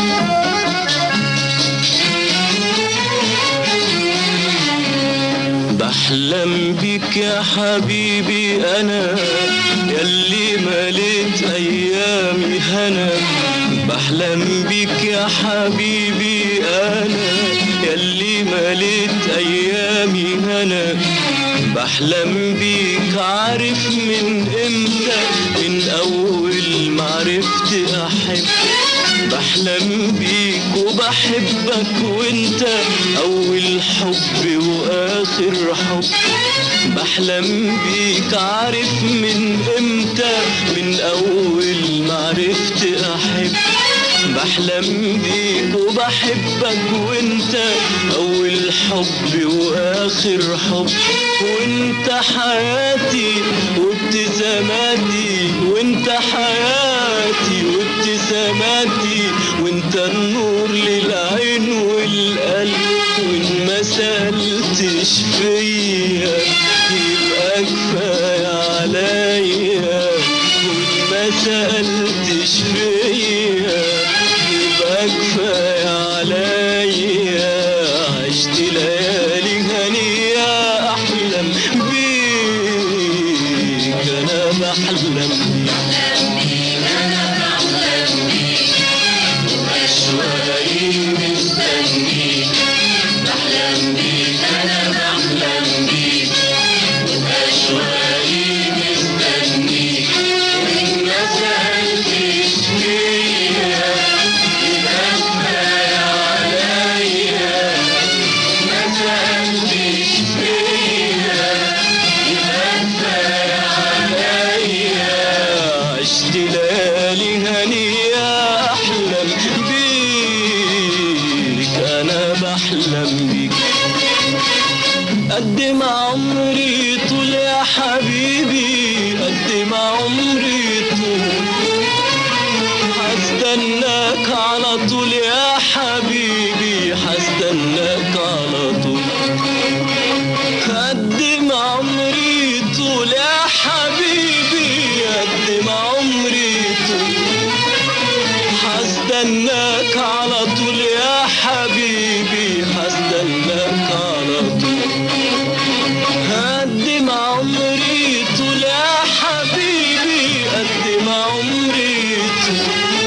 بحلم بيك يا حبيبي انا ياللي مليت ايامي هنا بحلم بيك يا حبيبي انا ياللي مليت ايامي هنا بحلم بيك عارف من امتى من اول ما عرفت احب بحلم بيك وبحبك وانت اول حب واخر حب بحلم بيك عارف من امتى من اول ما عرفت احب بحلم بيك وبحبك وانت اول حب واخر حب وانت حياتي وابتساماتي وانت حياتي وابتساماتي وانت النور للعين والقلب وان ما سألتش فيا يبقى كفاية عليا وان ما سألتش فيا يبقى كفاية عليا عشت ليالي هنية أحلم بيك أنا بحلم بيك أشواقي مستنيك بحلم بيك أنا بحلم بيك أشواقي مستنيك وإن ما سألتش فيا يبقى كفاية عليا ما سألتش فيا يبقى كفاية عليا عشت ليالي هنية أحلم بيك أنا بحلم بيك قد ما عمري طول يا حبيبي قد ما عمري طول هستناك على طول يا حبيبي هستناك على طول قد ما عمري طول يا حبيبي قد ما عمري طول هستناك على طول يا حبيبي هستناك على طول قد ما عمري طول يا حبيبي قد ما عمري طول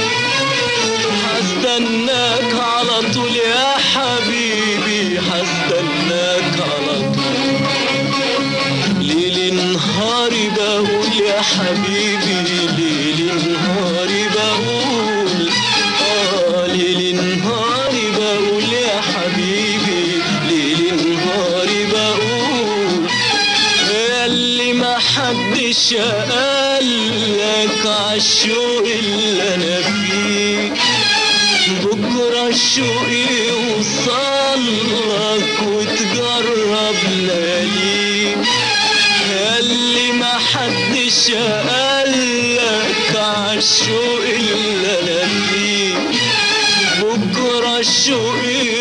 هستناك على طول يا حبيبي هستناك على طول ليل نهاري بقول يا حبيبي ليل نهاري بقول آه ليل نهاري بقول يا حبيبي ليل نهاري بقول اللي ما حدش قالك عالشوق اللي انا فيه بكرة الشوق يوصلك وتجرب ليالي اللي ما حدش قالك عالشوق اللي انا فيه بكرة الشوق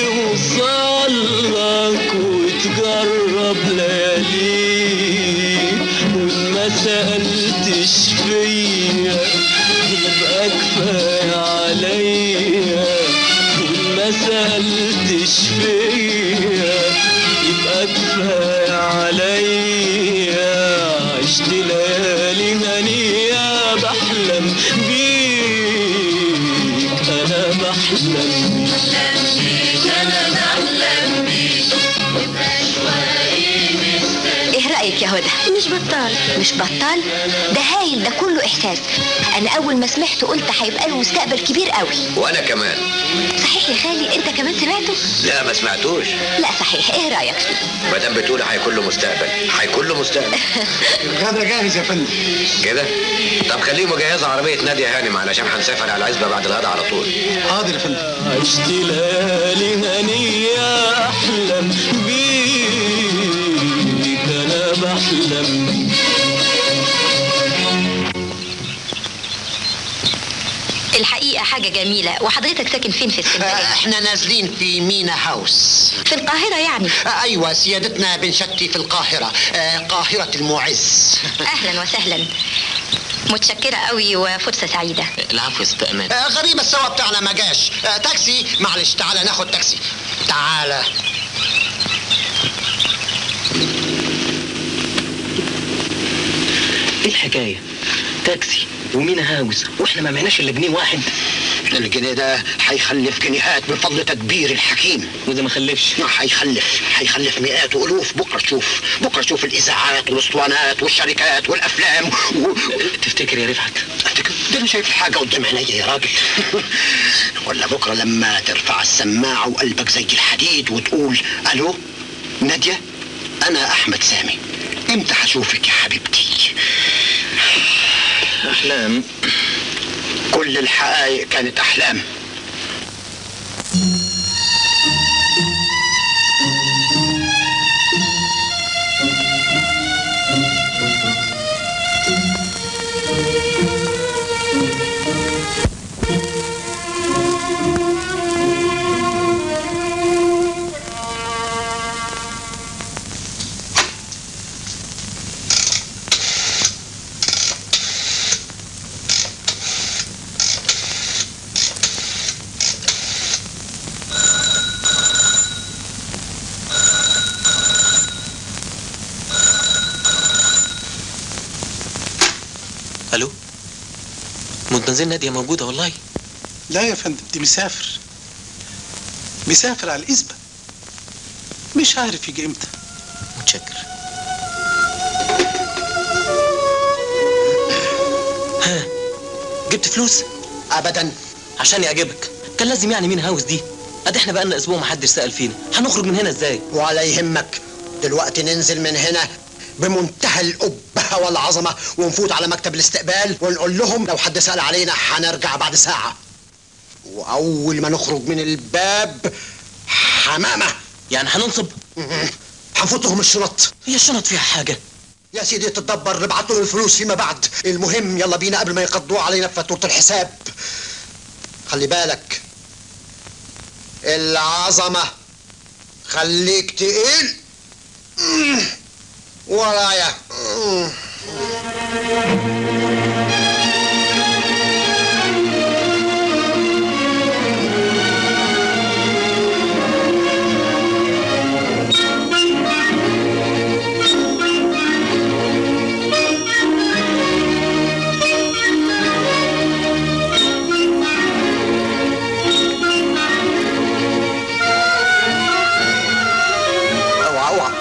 يوصلك وتجرب ليالي وإن ما سألتش فيا يبقى كفاية عليا وإن ما سألتش فيا يبقى كفاية عليا عشت ليالي هنية بحلم بيك أنا بحلم بيك أنا بحلم بيك ايه رايك يا هدى مش بطال مش بطال ده هايل ده كله احساس انا اول ما سمعته قلت هيبقى له مستقبل كبير قوي وانا كمان صحيح يا خالي انت كمان سمعته لا ما سمعتوش لا صحيح ايه رايك فيه ما دام بتقول هيكون له مستقبل هيكون له مستقبل الغدا جاهز يا فندم كده طب خليهم يجهزوا عربيه ناديه هانم علشان هنسافر على العزبه بعد الغدا على طول حاضر يا فندم عشت ليالي هنية أحلم بيك أنا بحلم بيك الحقيقة حاجة جميلة وحضرتك ساكن فين في اسكندرية؟ احنا نازلين في مينا هاوس في القاهرة يعني ايوه سيادتنا بنشتي في القاهرة آه، قاهرة المعز أهلا وسهلا متشكرة قوي وفرصة سعيدة العفو يا ست امان آه، غريب السوا بتاعنا ما جاش آه، تاكسي معلش تعالى ناخد تاكسي تعالى ايه الحكايه تاكسي ومينا هاوس واحنا ما معناش الا جنيه واحد الجنيه ده هيخلف جنيهات بفضل تدبير الحكيم واذا ما خلفش هيخلف هيخلف مئات والوف بكره تشوف بكره تشوف الاذاعات والاسطوانات والشركات والافلام و... تفتكر يا رفعت ده انا شايف الحاجه قدام عينيا يا راجل ولا بكره لما ترفع السماعه وقلبك زي الحديد وتقول الو ناديه انا احمد سامي امتى هشوفك يا حبيبتي احلام كل الحقائق كانت احلام الو منتظر ناديه موجوده والله لا يا فندم دي مسافر مسافر على الإزبة مش عارف يجي امتى متشكر ها جبت فلوس ابدا عشان يعجبك كان لازم يعني مين هاوس دي ادي احنا بقالنا اسبوع ما حدش سال فينا هنخرج من هنا ازاي ولا يهمك دلوقتي ننزل من هنا بمنتهى الأبهة والعظمة ونفوت على مكتب الاستقبال ونقول لهم لو حد سأل علينا هنرجع بعد ساعة وأول ما نخرج من الباب حمامة يعني هننصب هنفوت لهم الشنط هي الشنط فيها حاجة يا سيدي تتدبر نبعت لهم الفلوس فيما بعد المهم يلا بينا قبل ما يقضوا علينا فاتورة الحساب خلي بالك العظمة خليك تقيل ورايا اوعى اوعى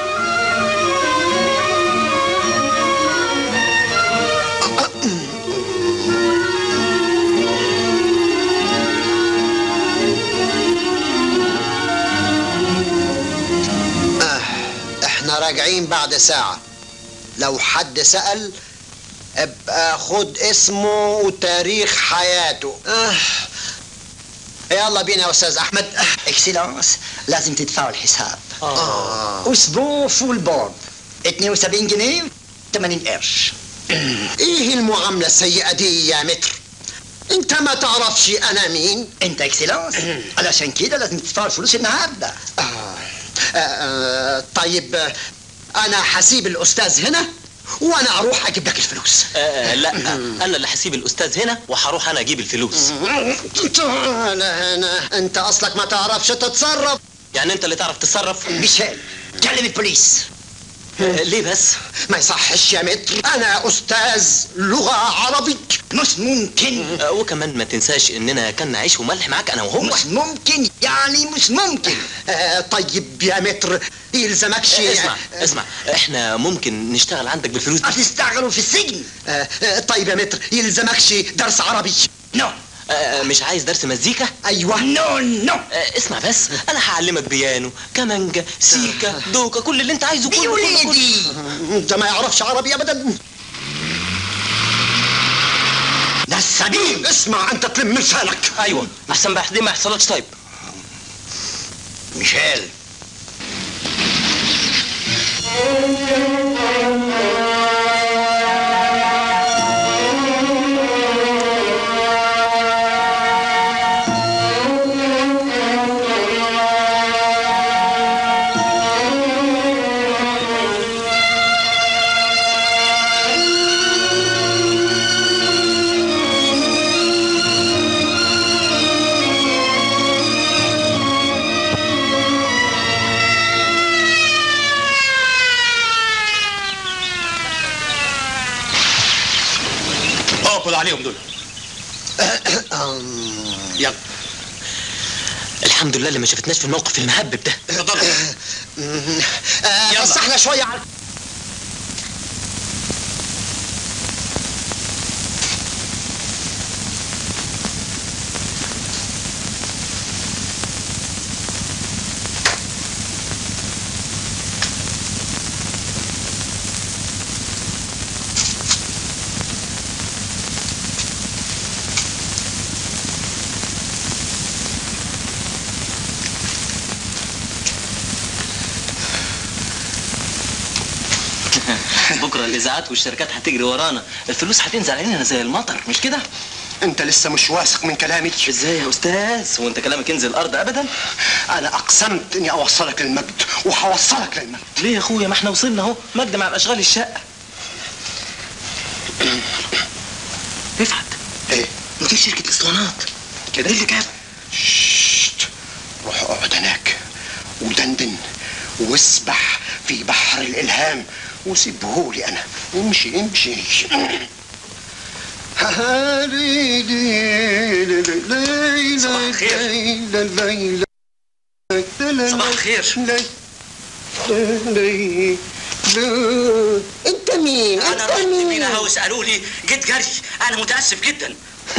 آه، احنا راجعين بعد ساعة لو حد سأل ابقى خد اسمه وتاريخ حياته آه. يلا بينا يا استاذ احمد اكسلانس لازم تدفعوا الحساب آه. اسبوع فول بورد 72 جنيه 80 قرش ايه المعاملة السيئة دي يا متر انت ما تعرفش انا مين انت اكسلانس علشان كده لازم تدفعوا الفلوس النهارده آه. آه. آه. طيب آه، انا هسيب الاستاذ هنا وانا اروح اجيب لك الفلوس آه لا انا اللي هسيب الاستاذ هنا وهروح انا اجيب الفلوس انا هنا انت اصلك ما تعرفش تتصرف يعني انت اللي تعرف تتصرف ميشيل كلم البوليس آه ليه بس ما يصحش يا متر انا استاذ لغة عربي مش ممكن آه وكمان ما تنساش اننا كنا عيش وملح معاك انا وهو مش ممكن يعني مش ممكن آه طيب يا متر يلزمكش آه اسمع اسمع احنا ممكن نشتغل عندك بالفلوس دي هتشتغلوا في السجن آه آه طيب يا متر يلزمكش درس عربي نو آه مش عايز درس مزيكا ايوه نو نو آه اسمع بس انا هعلمك بيانو كمانجا سيكا دوكا كل اللي انت عايزه دي كله كله كله. ولادي انت ما يعرفش عربي ابدا ده السبيل اسمع انت تلم لسانك ايوه احسن بقى دي ما يحصلكش طيب ميشيل اقبض عليهم دول يلا الحمد لله اللي ما شافتناش في الموقف المهبب ده اتفضل يلا فسحنا شويه على بكره الاذاعات والشركات هتجري ورانا الفلوس هتنزل علينا زي المطر مش كده انت لسه مش واثق من كلامي ازاي يا استاذ وانت كلامك ينزل الارض ابدا انا اقسمت اني اوصلك للمجد وهوصلك للمجد ليه يا اخويا ما احنا وصلنا اهو مجد مع الاشغال الشقه رفعت ايه مدير شركه الاسطوانات كده ايه اللي جاب شت روح اقعد هناك ودندن واسبح في بحر الالهام وسيبهولي انا امشي امشي صباح الخير صباح الخير انت مين انا انت رحت مين مينا هاوس قالوا لي جيت جري انا متاسف جدا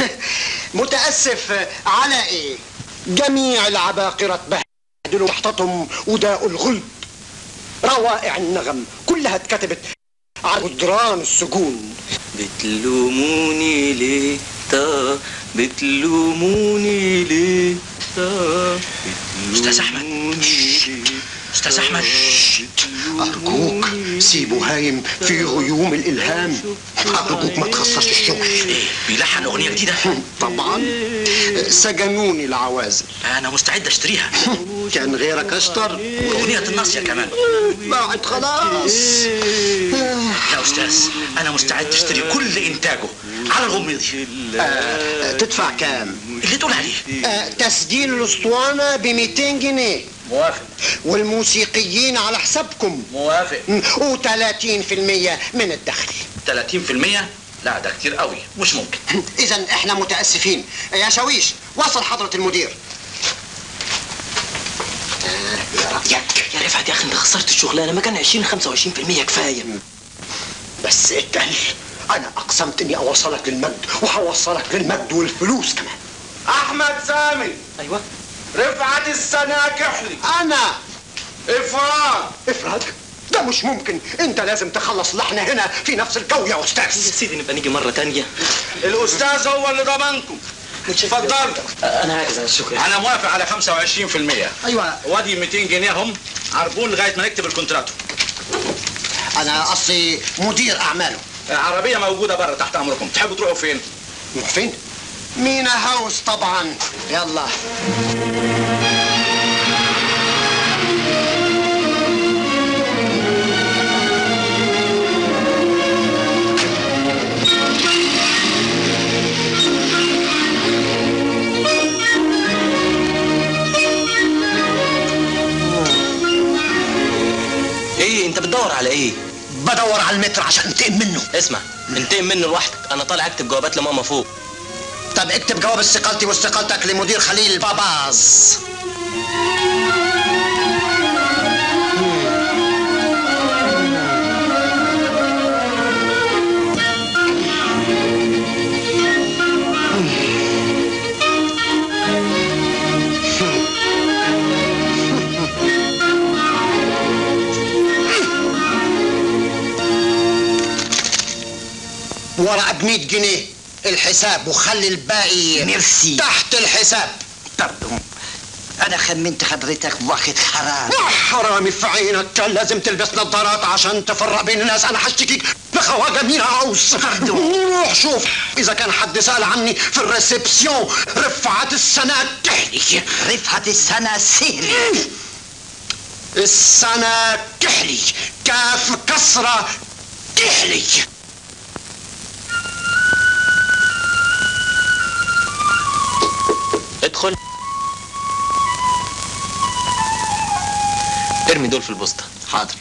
متاسف على ايه جميع العباقرة بهدلوا تحتهم وداء الغلب روائع النغم كلها اتكتبت على جدران السجون بتلوموني ليه تا بتلوموني ليه تا استاذ احمد استاذ احمد أرجوك سيبه هايم في غيوم الإلهام أرجوك ما تخسرش الشغل ايه بيلحن اغنيه جديده طبعا سجنوني العوازل انا مستعد اشتريها كان غيرك أشطر اغنيه الناصيه كمان بعد خلاص يا استاذ انا مستعد اشتري كل انتاجه على الغميض آه، تدفع كام؟ اللي تقول عليه آه، تسجيل الاسطوانة ب 200 جنيه موافق والموسيقيين على حسابكم موافق و30% من الدخل 30% لا ده كتير قوي مش ممكن اذا احنا متاسفين يا شاويش وصل حضرة المدير آه، يا رايك يا رفعت يا اخي انت خسرت الشغلانه ما كان 20 25% كفايه بس اتقل انا اقسمت اني اوصلك للمجد وهوصلك للمجد والفلوس كمان احمد سامي ايوه رفعت السناكحلي انا افراد افراد ده مش ممكن انت لازم تخلص لحن هنا في نفس الجو يا يا استاذ سيدي نبقى نيجي مره تانية الاستاذ هو اللي ضمنكم اتفضل انا عاجز عن الشكر انا موافق على 25% ايوه وادي 200 جنيه هم عربون لغايه ما نكتب الكونتراتو انا اصلي مدير اعماله عربيه موجوده بره تحت امركم تحبوا تروحوا فين نروح فين مينا هاوس طبعا يلا ايه انت بتدور على ايه بدور على المتر عشان انتقم منه اسمع انتقم منه لوحدك انا طالع اكتب جوابات لماما فوق طب اكتب جواب استقالتي واستقالتك لمدير خليل باباز ورقة ب 100 جنيه الحساب وخلي الباقي ميرسي. تحت الحساب باردون انا خمنت حضرتك واخد حرام يا حرامي في عينك كان لازم تلبس نظارات عشان تفرق بين الناس انا هشتكيك بخواجه مين عاوز روح شوف اذا كان حد سال عني في الريسبسيون رفعت السنة كحلي رفعت السنة سهلي السنة كحلي كاف كسرة كحلي ادخل ارمي دول في البوسطه حاضر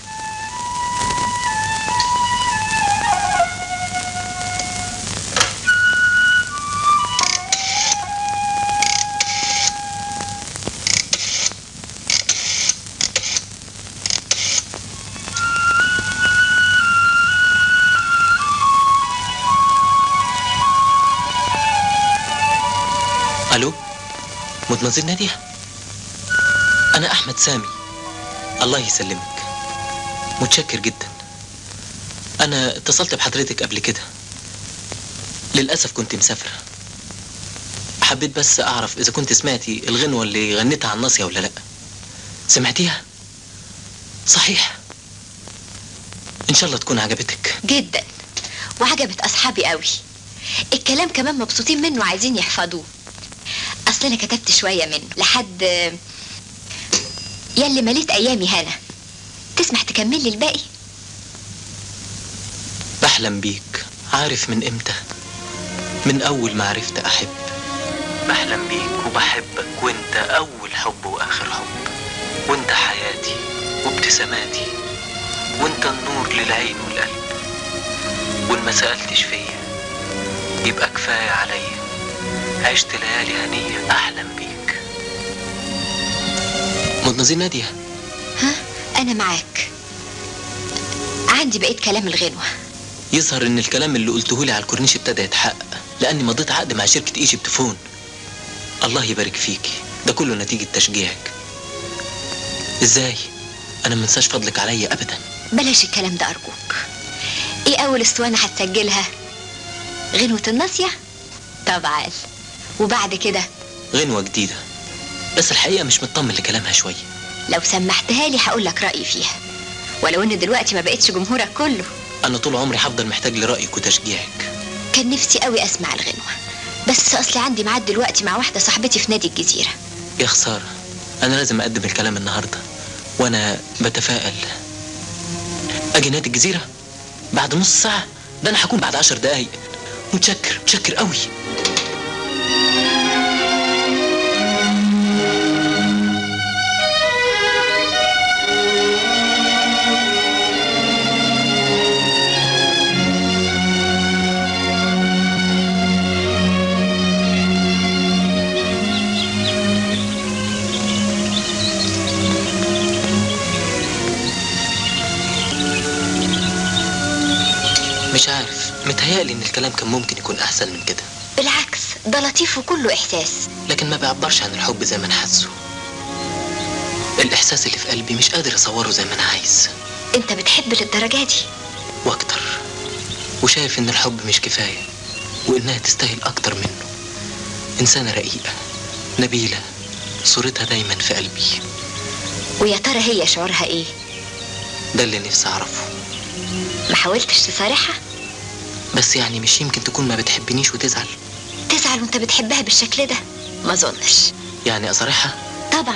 الو مدمزيل ناديه انا احمد سامي الله يسلمك متشكر جدا انا اتصلت بحضرتك قبل كده للاسف كنت مسافره حبيت بس اعرف اذا كنت سمعتي الغنوه اللي غنيتها عن ناصيه ولا لا سمعتيها صحيح ان شاء الله تكون عجبتك جدا وعجبت اصحابي قوي الكلام كمان مبسوطين منه وعايزين يحفظوه اصل انا كتبت شويه منه لحد يا اللي مليت ايامي هنا تسمح تكمل لي الباقي بحلم بيك عارف من امتى من اول ما عرفت احب بحلم بيك وبحبك وانت اول حب واخر حب وانت حياتي وابتساماتي وانت النور للعين والقلب وان ما سألتش فيا يبقى كفاية عليا عشت ليالي هنية احلم بيك مدنزين نادية ها انا معاك عندي بقيت كلام الغنوه يظهر ان الكلام اللي قلته لي على الكورنيش ابتدى يتحقق لاني مضيت عقد مع شركة ايجيبت فون الله يبارك فيكي ده كله نتيجة تشجيعك ازاي انا منساش فضلك عليا ابدا بلاش الكلام ده ارجوك ايه اول اسطوانه هتسجلها غنوه الناصيه طبعا وبعد كده غنوة جديدة بس الحقيقة مش مطمن لكلامها شوية لو سمحتها لي هقول لك رايي فيها ولو ان دلوقتي ما بقتش جمهورك كله انا طول عمري هفضل محتاج لرأيك وتشجيعك كان نفسي قوي اسمع الغنوه بس اصلي عندي ميعاد دلوقتي مع واحده صاحبتي في نادي الجزيره يا خسارة انا لازم اقدم الكلام النهاردة وانا بتفائل اجي نادي الجزيرة بعد نص ساعة ده انا هكون بعد عشر دقايق متشكر متشكر قوي مش عارف متهيألي ان الكلام كان ممكن يكون احسن من كده بالعكس ده لطيف وكله احساس لكن ما بيعبرش عن الحب زي ما انا حاسه الاحساس اللي في قلبي مش قادر اصوره زي ما انا عايز انت بتحب للدرجه دي واكتر وشايف ان الحب مش كفايه وانها تستاهل اكتر منه انسانه رقيقه نبيله صورتها دايما في قلبي ويا ترى هي شعورها ايه ده اللي نفسي اعرفه ما حاولتش تصارحها بس يعني مش يمكن تكون ما بتحبنيش وتزعل تزعل وانت بتحبها بالشكل ده ما اظنش يعني اصارحها طبعا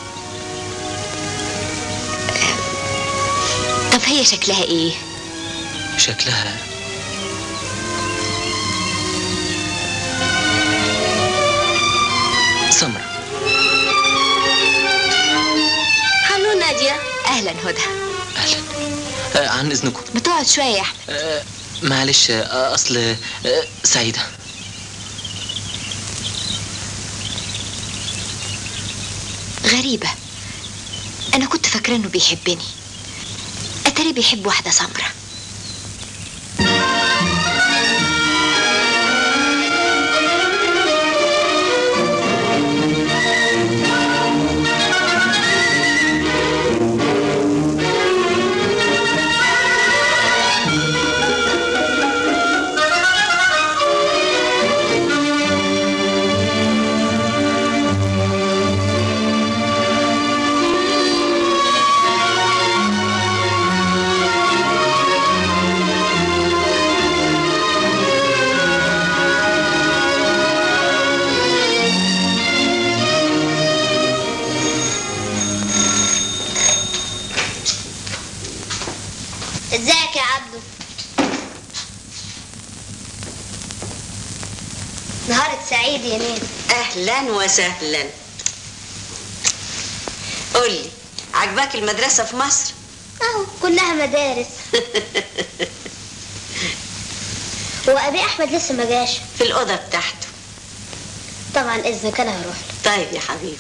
طب هي شكلها ايه شكلها سمرة هلو نادية اهلا هدى اهلا آه عن اذنكم بتقعد شويه يا احمد آه معلش آه اصل آه سعيده غريبه انا كنت فاكره انه بيحبني اتاري بيحب واحده سمرة ازيك يا عبدو نهارك سعيد يا نين اهلا وسهلا قولي عجباك المدرسة في مصر؟ اهو كلها مدارس هو ابي احمد لسه ما جاش في الأوضة بتاعته طبعا اذنك انا هروح له طيب يا حبيبي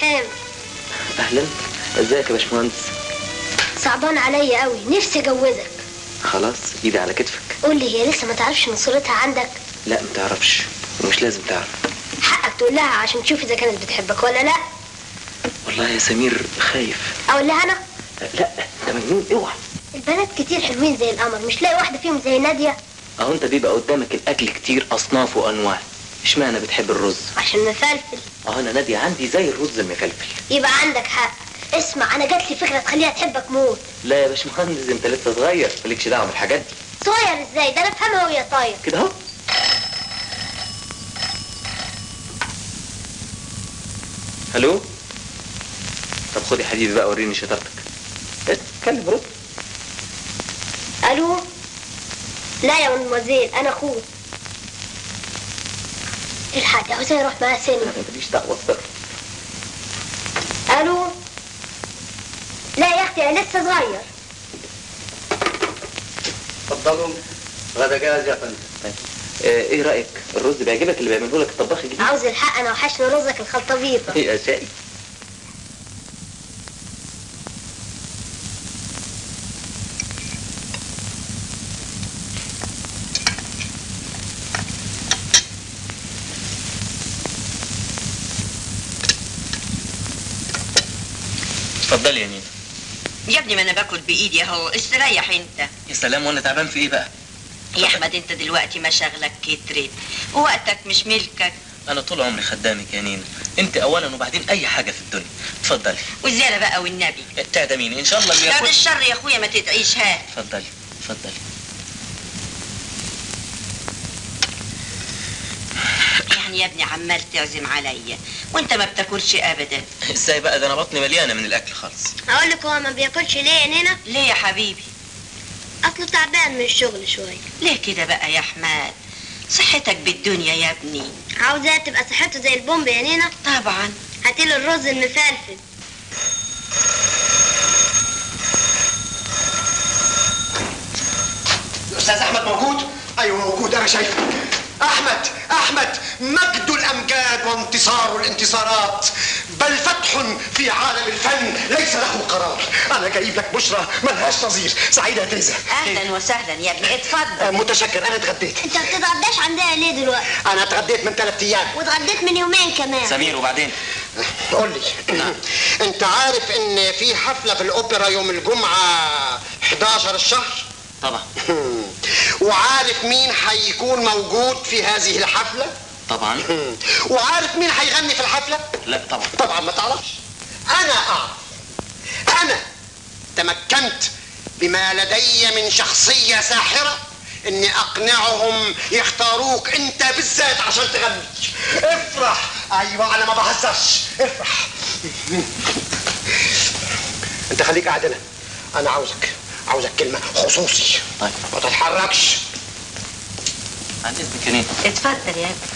سلام اهلا ازيك يا باشمهندس صعبان عليا قوي نفسي اجوزك خلاص ايدي على كتفك قول لي هي لسه ما تعرفش ان صورتها عندك لا ما تعرفش ومش لازم تعرف حقك تقول لها عشان تشوف اذا كانت بتحبك ولا لا والله يا سمير خايف اقول لها انا لا ده مجنون اوعى البنات كتير حلوين زي القمر مش لاقي واحده فيهم زي ناديه اهو انت بيبقى قدامك الاكل كتير اصناف وانواع اشمعنى بتحب الرز عشان مفلفل اهو انا نادية عندي زي الرز المفلفل يبقى عندك حق اسمع انا جات لي فكره تخليها تحبك موت لا يا باشمهندس انت لسه صغير مالكش دعوه بالحاجات دي صغير ازاي ده انا افهمها وهي طاير كده اهو الو طب خد يا حبيبي بقى وريني شطارتك اتكلم رد الو لا يا مدموزيل انا اخوك الحق عاوز اروح معاها سينما ماليش دعوه بسر الو لا يا اختي انا لسه صغير اتفضلوا غدا جاهز يا فندم آه، ايه رايك الرز بيعجبك اللي بيعمله لك الطباخ الجديد عاوز الحق انا وحشني رزك الخلطبيطه يا شاي اتفضلي يا نينا يا ابني ما انا باكل بايدي اهو استريح انت يا سلام وانا تعبان في ايه بقى يا احمد انت دلوقتي مشاغلك كترت ووقتك مش ملكك انا طول عمري خدامك يا نينا انت اولا وبعدين اي حاجه في الدنيا اتفضلي والزيارة بقى والنبي تعدميني ان شاء الله اللي بعد ياكل الشر يا اخويا ما تدعيش هات اتفضلي اتفضلي يعني يا ابني عمال تعزم عليا وانت ما بتاكلش ابدا ازاي بقى ده انا بطني مليانه من الاكل خالص هقول لك هو ما بياكلش ليه يا نينا ليه يا حبيبي اصله تعبان من الشغل شويه ليه كده بقى يا احمد صحتك بالدنيا يا ابني عاوزاها تبقى صحته زي البومب يا نينا طبعا هاتيله الرز المفلفل الاستاذ احمد موجود ايوه موجود انا شايفه احمد احمد مجد الامجاد وانتصار الانتصارات بل فتح في عالم الفن ليس له قرار انا جايب لك بشرى ملهاش نظير سعيده يا تيزا اهلا وسهلا يا ابني اتفضل آه، متشكر انا اتغديت انت ما بتتغداش عندنا ليه دلوقتي انا اتغديت من ثلاث ايام واتغديت من يومين كمان سمير وبعدين قول لي انت عارف ان في حفله في الاوبرا يوم الجمعه 11 الشهر طبعا وعارف مين هيكون موجود في هذه الحفله طبعا وعارف مين هيغني في الحفله لا طبعا طبعا ما تعرفش انا اعرف انا تمكنت بما لدي من شخصيه ساحره اني اقنعهم يختاروك انت بالذات عشان تغني افرح ايوه انا ما بهزرش افرح انت خليك قاعد هنا انا عاوزك عاوزك كلمه خصوصي طيب ما تتحركش عند اذنك يا نينا اتفضل يا ابني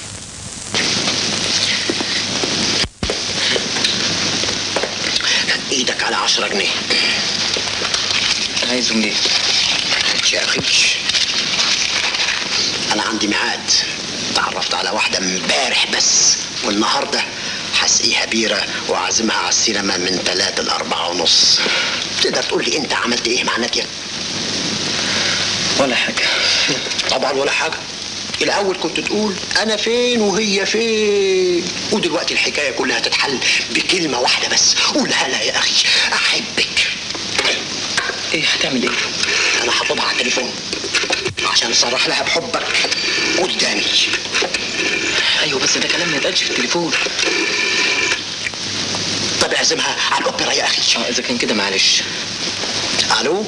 ايدك على عشرة جنيه عايزهم ليه يا اخي انا عندي ميعاد تعرفت على واحده امبارح بس والنهارده هسقيها بيره واعزمها على السينما من ثلاثة لأربعة ونص تقدر تقول لي انت عملت ايه مع ناديه ولا حاجه طبعا ولا حاجه الاول كنت تقول انا فين وهي فين ودلوقتي الحكايه كلها تتحل بكلمه واحده بس قولها لها يا اخي احبك ايه هتعمل ايه انا هطلبها على التليفون عشان اصرح لها بحبك قدامي ايوه بس ده كلام ما يتقالش في التليفون طب اعزمها على الاوبرا يا اخي اه اذا كان كده معلش الو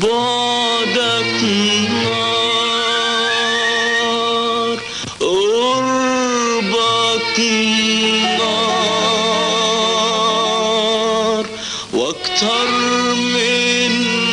بعدك نار قربك نار واكتر من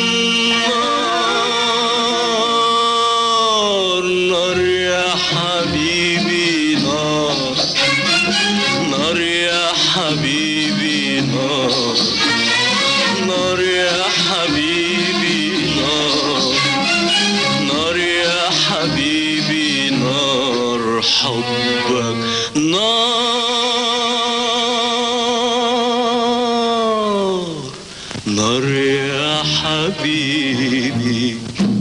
نار نار يا حبيبي نار نار يا حبيبي نار نار يا حبيبي نار نار يا حبيبي نار حبك نار نار يا حبيبي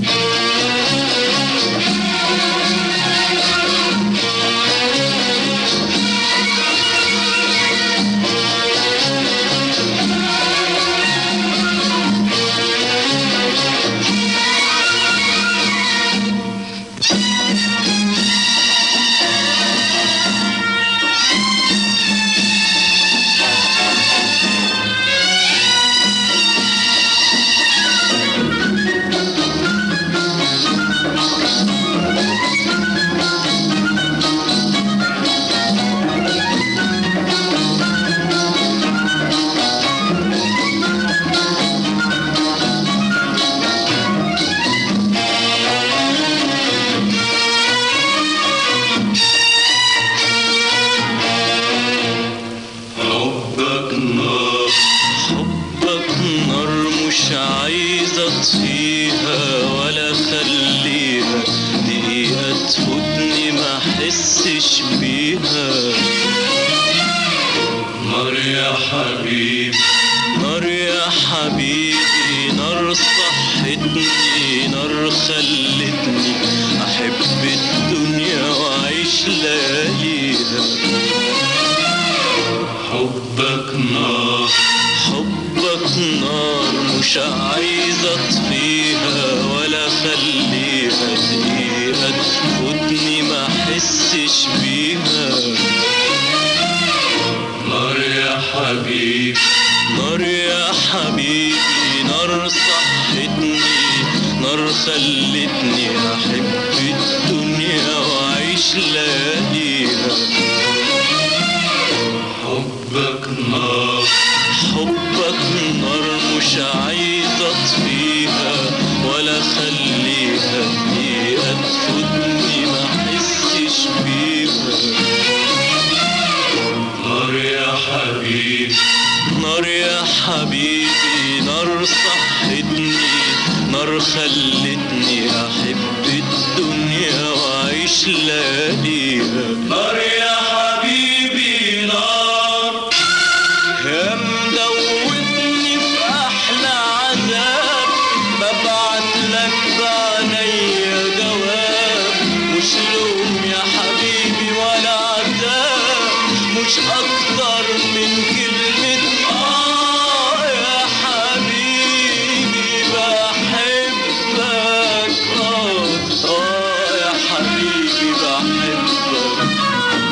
حبك نار حبك نار مش عايز اطفيها ولا اخليها دقيقة تفوتني ما احسش بيها نار يا حبيبي نار يا حبيبي نار صحتني نار خلتني احب الدنيا واعيش لياليها حبك نار حبك نار مش عايز اطفيها ولا اخليها دقيقة تفوتني ما احسش بيها نار يا حبيبي نار يا حبيبي نار صحتني نار خلتني احب الدنيا واعيش لياليها حبك نار حبك نار مش عايز اطفيها ولا اخليها دقيقة تفوتني ما احسش بيها نار يا حبيبي نار يا حبيبي نار صحتني نار خلتني احب الدنيا واعيش لياليها نار يا حبيبي نار يا مدوبني في احلى عذاب ببعت لك بعينيا جواب مش لوم يا حبيبي ولا عذاب مش اكتر من كلمة اه يا حبيبي بحبك اه اه يا حبيبي بحبك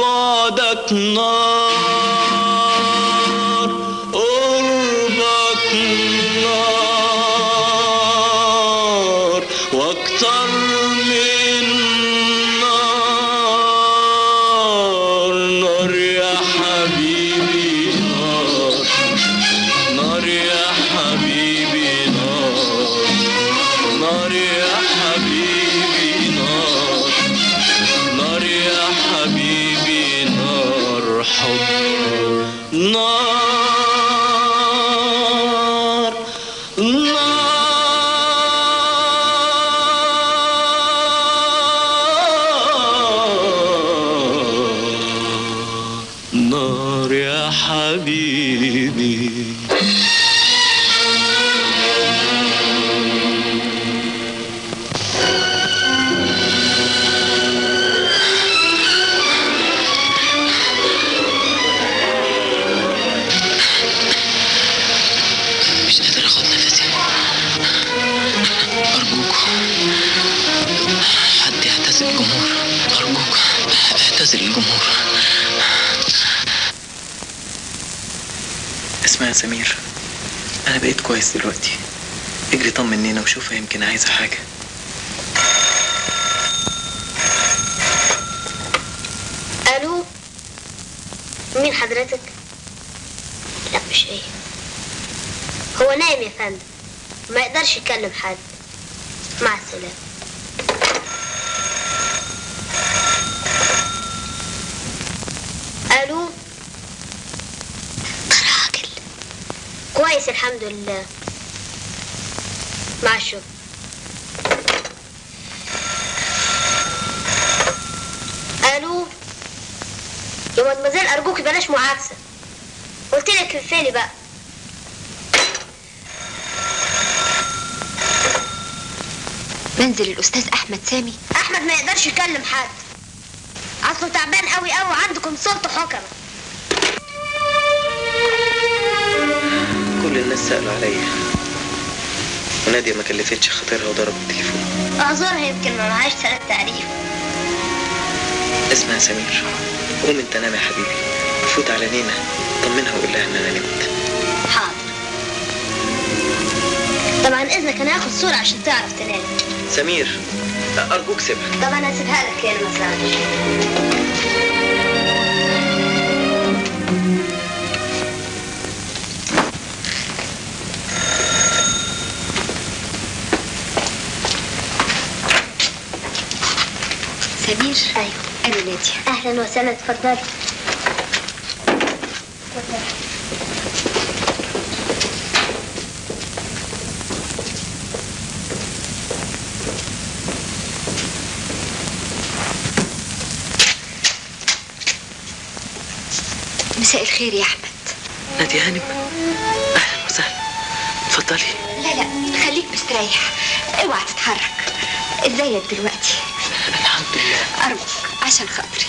بعدك نار قربك نار واكتر من نار نار يا حبيبي نار نار يا حبيبي نار نار يا حبيبي نار نار يا حبيبي نار حب نار نار نار يا حبيبي مش قادر اخد نفسي ارجوك حد يعتزل الجمهور ارجوك اعتزل الجمهور اسمع يا سمير انا بقيت كويس دلوقتي اجري طمنينا وشوفها يمكن عايزه حاجه الو مين حضرتك لا مش هي هو نايم يا فندم ما يقدرش يكلم حد مع السلامه الو ده راجل كويس الحمد لله مع الشغل الو يا مدمزيل ارجوك بلاش معاكسه قلت لك اقفلي بقى منزل الاستاذ احمد سامي احمد ما يقدرش يكلم حد اصله تعبان قوي قوي وعنده صوت حكمه كل الناس سألوا عليا ونادية ما كلفتش خاطرها وضربت التليفون اعذرها يمكن ما معهاش سنة تعريف اسمع يا سمير قوم انت نام يا حبيبي فوت على نينا طمنها وقول لها ان انا نمت حاضر طبعا اذنك انا هاخد صورة عشان تعرف تنام سمير ارجوك سيبها طبعا هسيبها لك يا ما تزعلش سمير ايوه انا ناديه اهلا وسهلا اتفضلي مساء الخير يا احمد نادية هانم اهلا وسهلا اتفضلي لا لا خليك مستريح اوعى تتحرك ازيك دلوقتي الحمد لله ارجوك عشان خاطري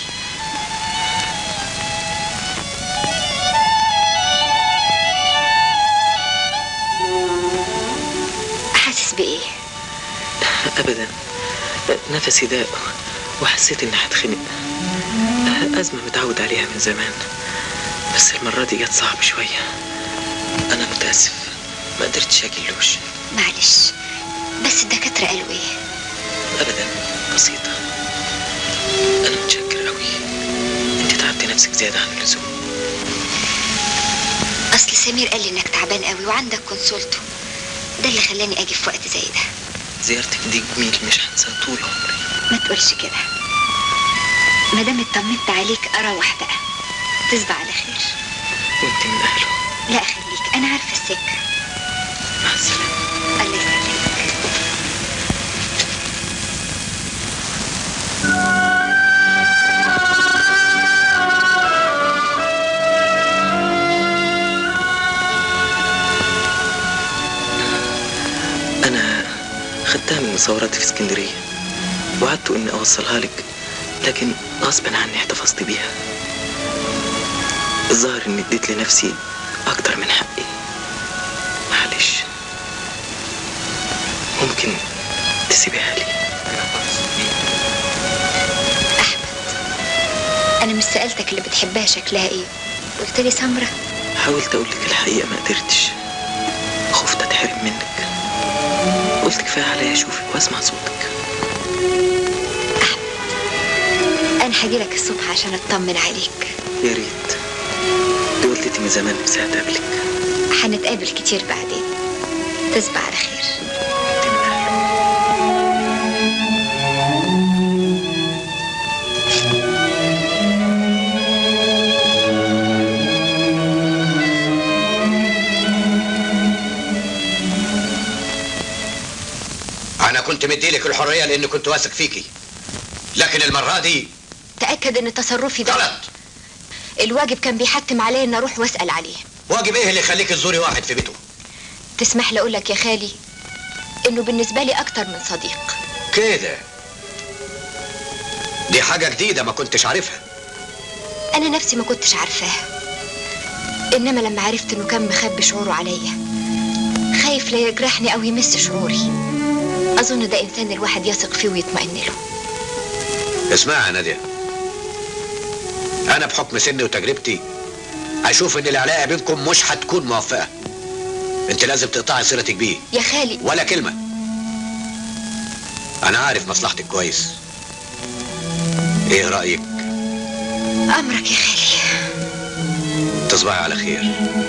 حاسس بايه ابدا نفسي ضاق وحسيت اني هتخنق ازمه متعود عليها من زمان بس المره دي جت صعب شويه انا متاسف ما قدرتش اجلوش معلش بس الدكاتره قالوا ايه ابدا بسيطه انا متشكر قوي انت تعبتي نفسك زياده عن اللزوم اصل سمير قال لي انك تعبان قوي وعندك كونسولته ده اللي خلاني اجي في وقت زي ده زيارتك دي جميل مش هنساها طول عمري ما تقولش كده ما دام اطمنت عليك اروح بقى تصبح على خير وانت من اهله لا خليك انا عارفه السكه مع السلامه الله يسلمك انا خدتها من مصوراتي في اسكندريه وعدت اني اوصلها لك لكن غصبا عني احتفظت بيها الظاهر اني اديت لنفسي اكتر من حقي معلش ممكن تسيبيها لي انا مش سالتك اللي بتحبها شكلها ايه قلت لي سمره حاولت اقول لك الحقيقه ما قدرتش خفت اتحرم منك قلت كفايه عليا اشوفك واسمع صوتك انا هجيلك الصبح عشان اطمن عليك يا ريت دي والدتي من زمان نفسها تقابلك هنتقابل كتير بعدين تصبح على خير انا كنت مديلك الحريه لاني كنت واثق فيكي لكن المره دي تاكد ان تصرفي ده غلط الواجب كان بيحتم عليا ان اروح واسال عليه واجب ايه اللي يخليك تزوري واحد في بيته تسمح لي اقول لك يا خالي انه بالنسبه لي اكتر من صديق كده دي حاجه جديده ما كنتش عارفها انا نفسي ما كنتش عارفاها انما لما عرفت انه كان مخبي شعوره عليا خايف لا يجرحني او يمس شعوري اظن ده انسان الواحد يثق فيه ويطمئن له اسمعي يا ناديه انا بحكم سني وتجربتي اشوف ان العلاقه بينكم مش هتكون موفقه انت لازم تقطعي صلتك بيه يا خالي ولا كلمه انا عارف مصلحتك كويس ايه رايك امرك يا خالي تصبحي على خير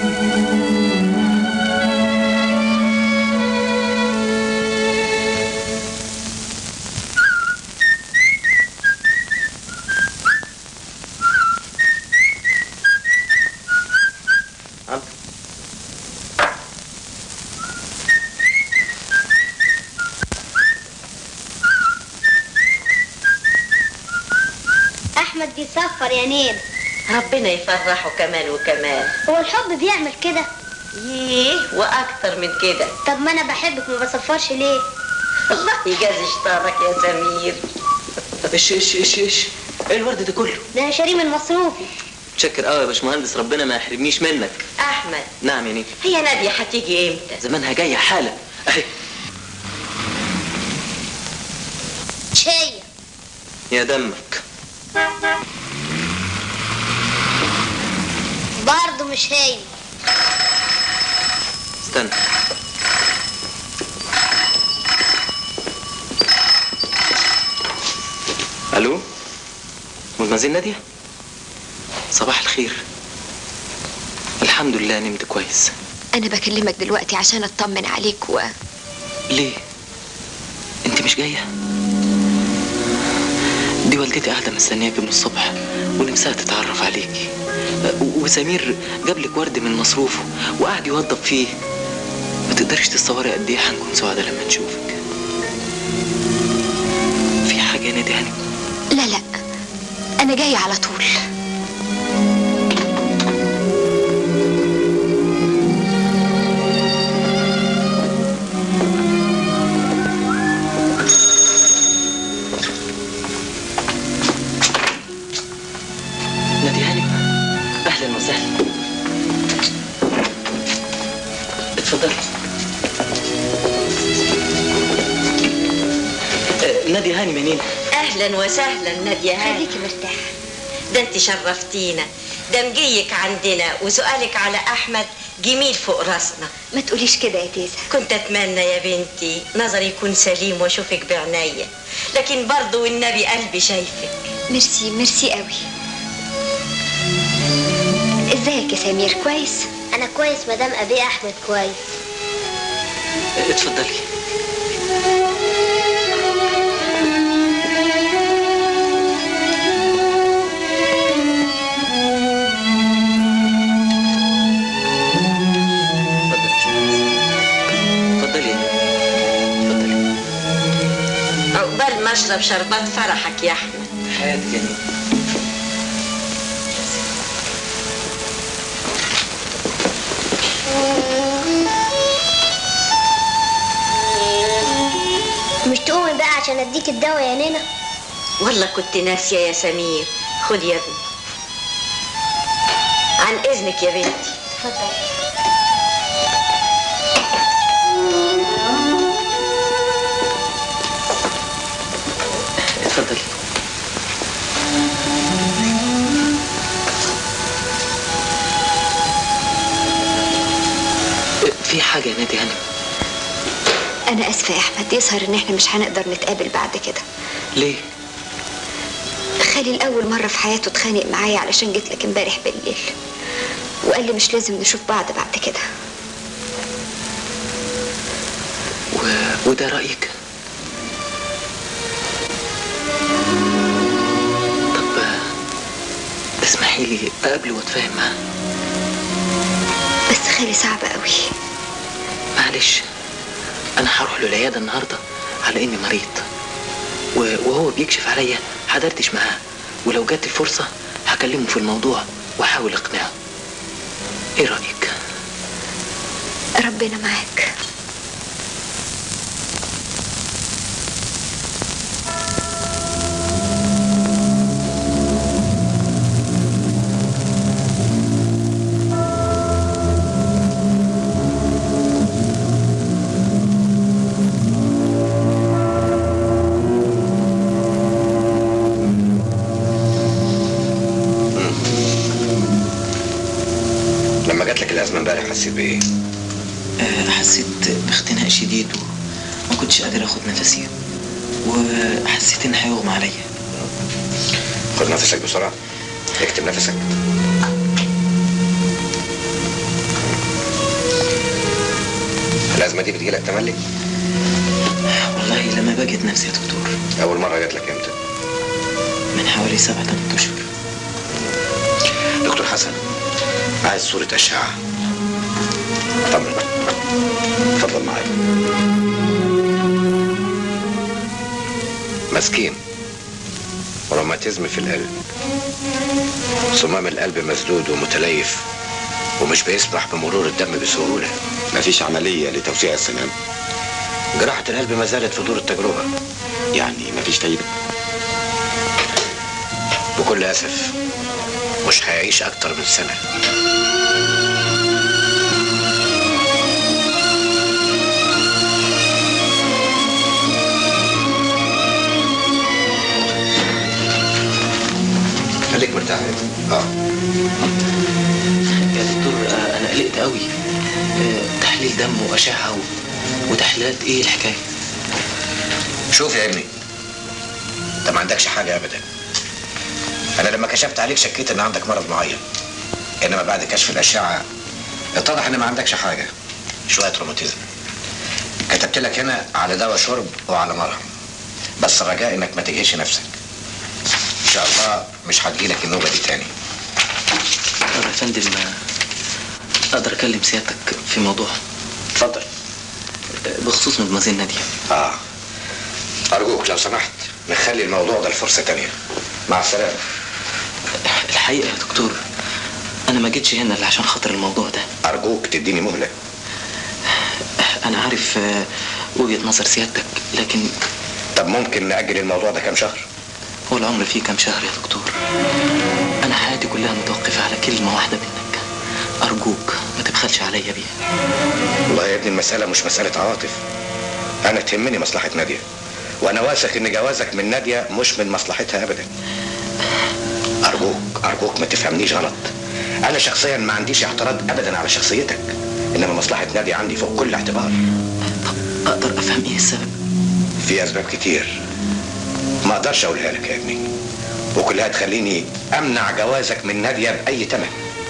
احمد بيسفر يا نيل ربنا يفرحه كمان وكمان هو الحب بيعمل كده ايه واكتر من كده طب ما انا بحبك ما بصفرش ليه الله يجازي شطارك يا سمير ايش ايش ايش ايش ايه الورد ده كله ده انا شاريه من مصروفي متشكر قوي يا باشمهندس ربنا ما يحرمنيش منك احمد نعم يا نيل هي ناديه هتيجي امتى زمانها جايه حالا اهي مش هي يا دمك برضه مش هي استنى الو مدمزين ناديه صباح الخير الحمد لله نمت كويس انا بكلمك دلوقتي عشان اطمن عليك و ليه انت مش جايه دي والدتي قاعده مستنياكي من الصبح ونفسها تتعرف عليكي و- وسمير جاب لك ورد من مصروفه وقعد يوضب فيه ما تقدرش تتصوري قد ايه هنكون سعداء لما نشوفك في حاجه يا نادي هاني لا لا انا جايه على طول نادي هاني اهلا وسهلا اتفضلي آه، نادي هاني منين اهلا وسهلا ناديه هاني خليكي مرتاحه ده انت شرفتينا ده مجيك عندنا وسؤالك على احمد جميل فوق راسنا ما تقوليش كده يا تيزا كنت اتمنى يا بنتي نظري يكون سليم واشوفك بعناية لكن برضه والنبي قلبي شايفك ميرسي ميرسي قوي ازيك يا سمير كويس انا كويس مدام ابي احمد كويس آه، اتفضلي اتفضلي اتفضلي عقبال ما اشرب شربات فرحك يا احمد حياتك يا نيل مش تقومي بقى عشان اديك الدواء يا نينا والله كنت ناسية يا سمير خد يا ابني عن اذنك يا بنتي اتفضل اتفضلي حاجة يا نادي هانم انا اسفه يا احمد يظهر ان احنا مش هنقدر نتقابل بعد كده ليه؟ خالي لاول مره في حياته اتخانق معايا علشان جيت لك امبارح بالليل وقال لي مش لازم نشوف بعض بعد كده و... وده رأيك؟ طب آه، تسمحي لي أقابله وأتفاهم معاه بس خالي صعب قوي معلش أنا هروح له العيادة النهاردة على إني مريض و... وهو بيكشف عليا هدردش معاه ولو جت الفرصة هكلمه في الموضوع وأحاول أقنعه إيه رأيك؟ ربنا معاك لما جات لك الازمه امبارح حسيت بايه؟ آه، حسيت باختناق شديد وما كنتش قادر اخد نفسي وحسيت ان هيغمى عليا خد نفسك بسرعه اكتب نفسك الازمه دي بتجيلك تملي؟ والله لما بجد نفسي يا دكتور اول مره جات لك امتى؟ من حوالي سبعة ثمان اشهر دكتور حسن عايز صوره اشعه طمن اتفضل معايا مسكين روماتيزم في القلب صمام القلب مسدود ومتليف ومش بيسمح بمرور الدم بسهولة مفيش عملية لتوسيع السنان جراحة القلب ما زالت في دور التجربة يعني مفيش فايدة بكل أسف مش هيعيش أكتر من سنة خليك مرتاح اه يا دكتور آه، انا قلقت قوي آه، تحليل دم واشعه و... وتحليلات ايه الحكايه شوف يا ابني انت ما عندكش حاجة أبدا أنا لما كشفت عليك شكيت إن عندك مرض معين إنما بعد كشف الأشعة اتضح إن ما عندكش حاجة شوية روماتيزم كتبت لك هنا على دواء شرب وعلى مرهم بس رجاء إنك ما تجهش نفسك إن شاء الله مش هتجيلك النوبة دي تاني طب يا فندم آه، اقدر اكلم سيادتك في موضوع اتفضل بخصوص مدمزين ناديه آه أرجوك لو سمحت نخلي الموضوع ده لفرصة تانية مع السلامة الحقيقه يا دكتور انا ما جيتش هنا الا عشان خاطر الموضوع ده أرجوك تديني مهلة انا عارف آه، وجهه نظر سيادتك لكن طب ممكن نأجل الموضوع ده كام شهر هو العمر فيه كام شهر يا دكتور انا حياتي كلها متوقفه على كلمه واحده منك ارجوك ما تبخلش عليا بيها والله يا ابني المسألة مش مسألة عواطف أنا تهمني مصلحة نادية وأنا واثق إن جوازك من نادية مش من مصلحتها أبدا أرجوك أرجوك ما تفهمنيش غلط أنا شخصيا ما عنديش اعتراض أبدا على شخصيتك إنما مصلحة نادية عندي فوق كل اعتبار اقدر افهم ايه السبب في أسباب كتير ما أقدرش أقولها لك يا ابني وكلها تخليني أمنع جوازك من نادية بأي تمن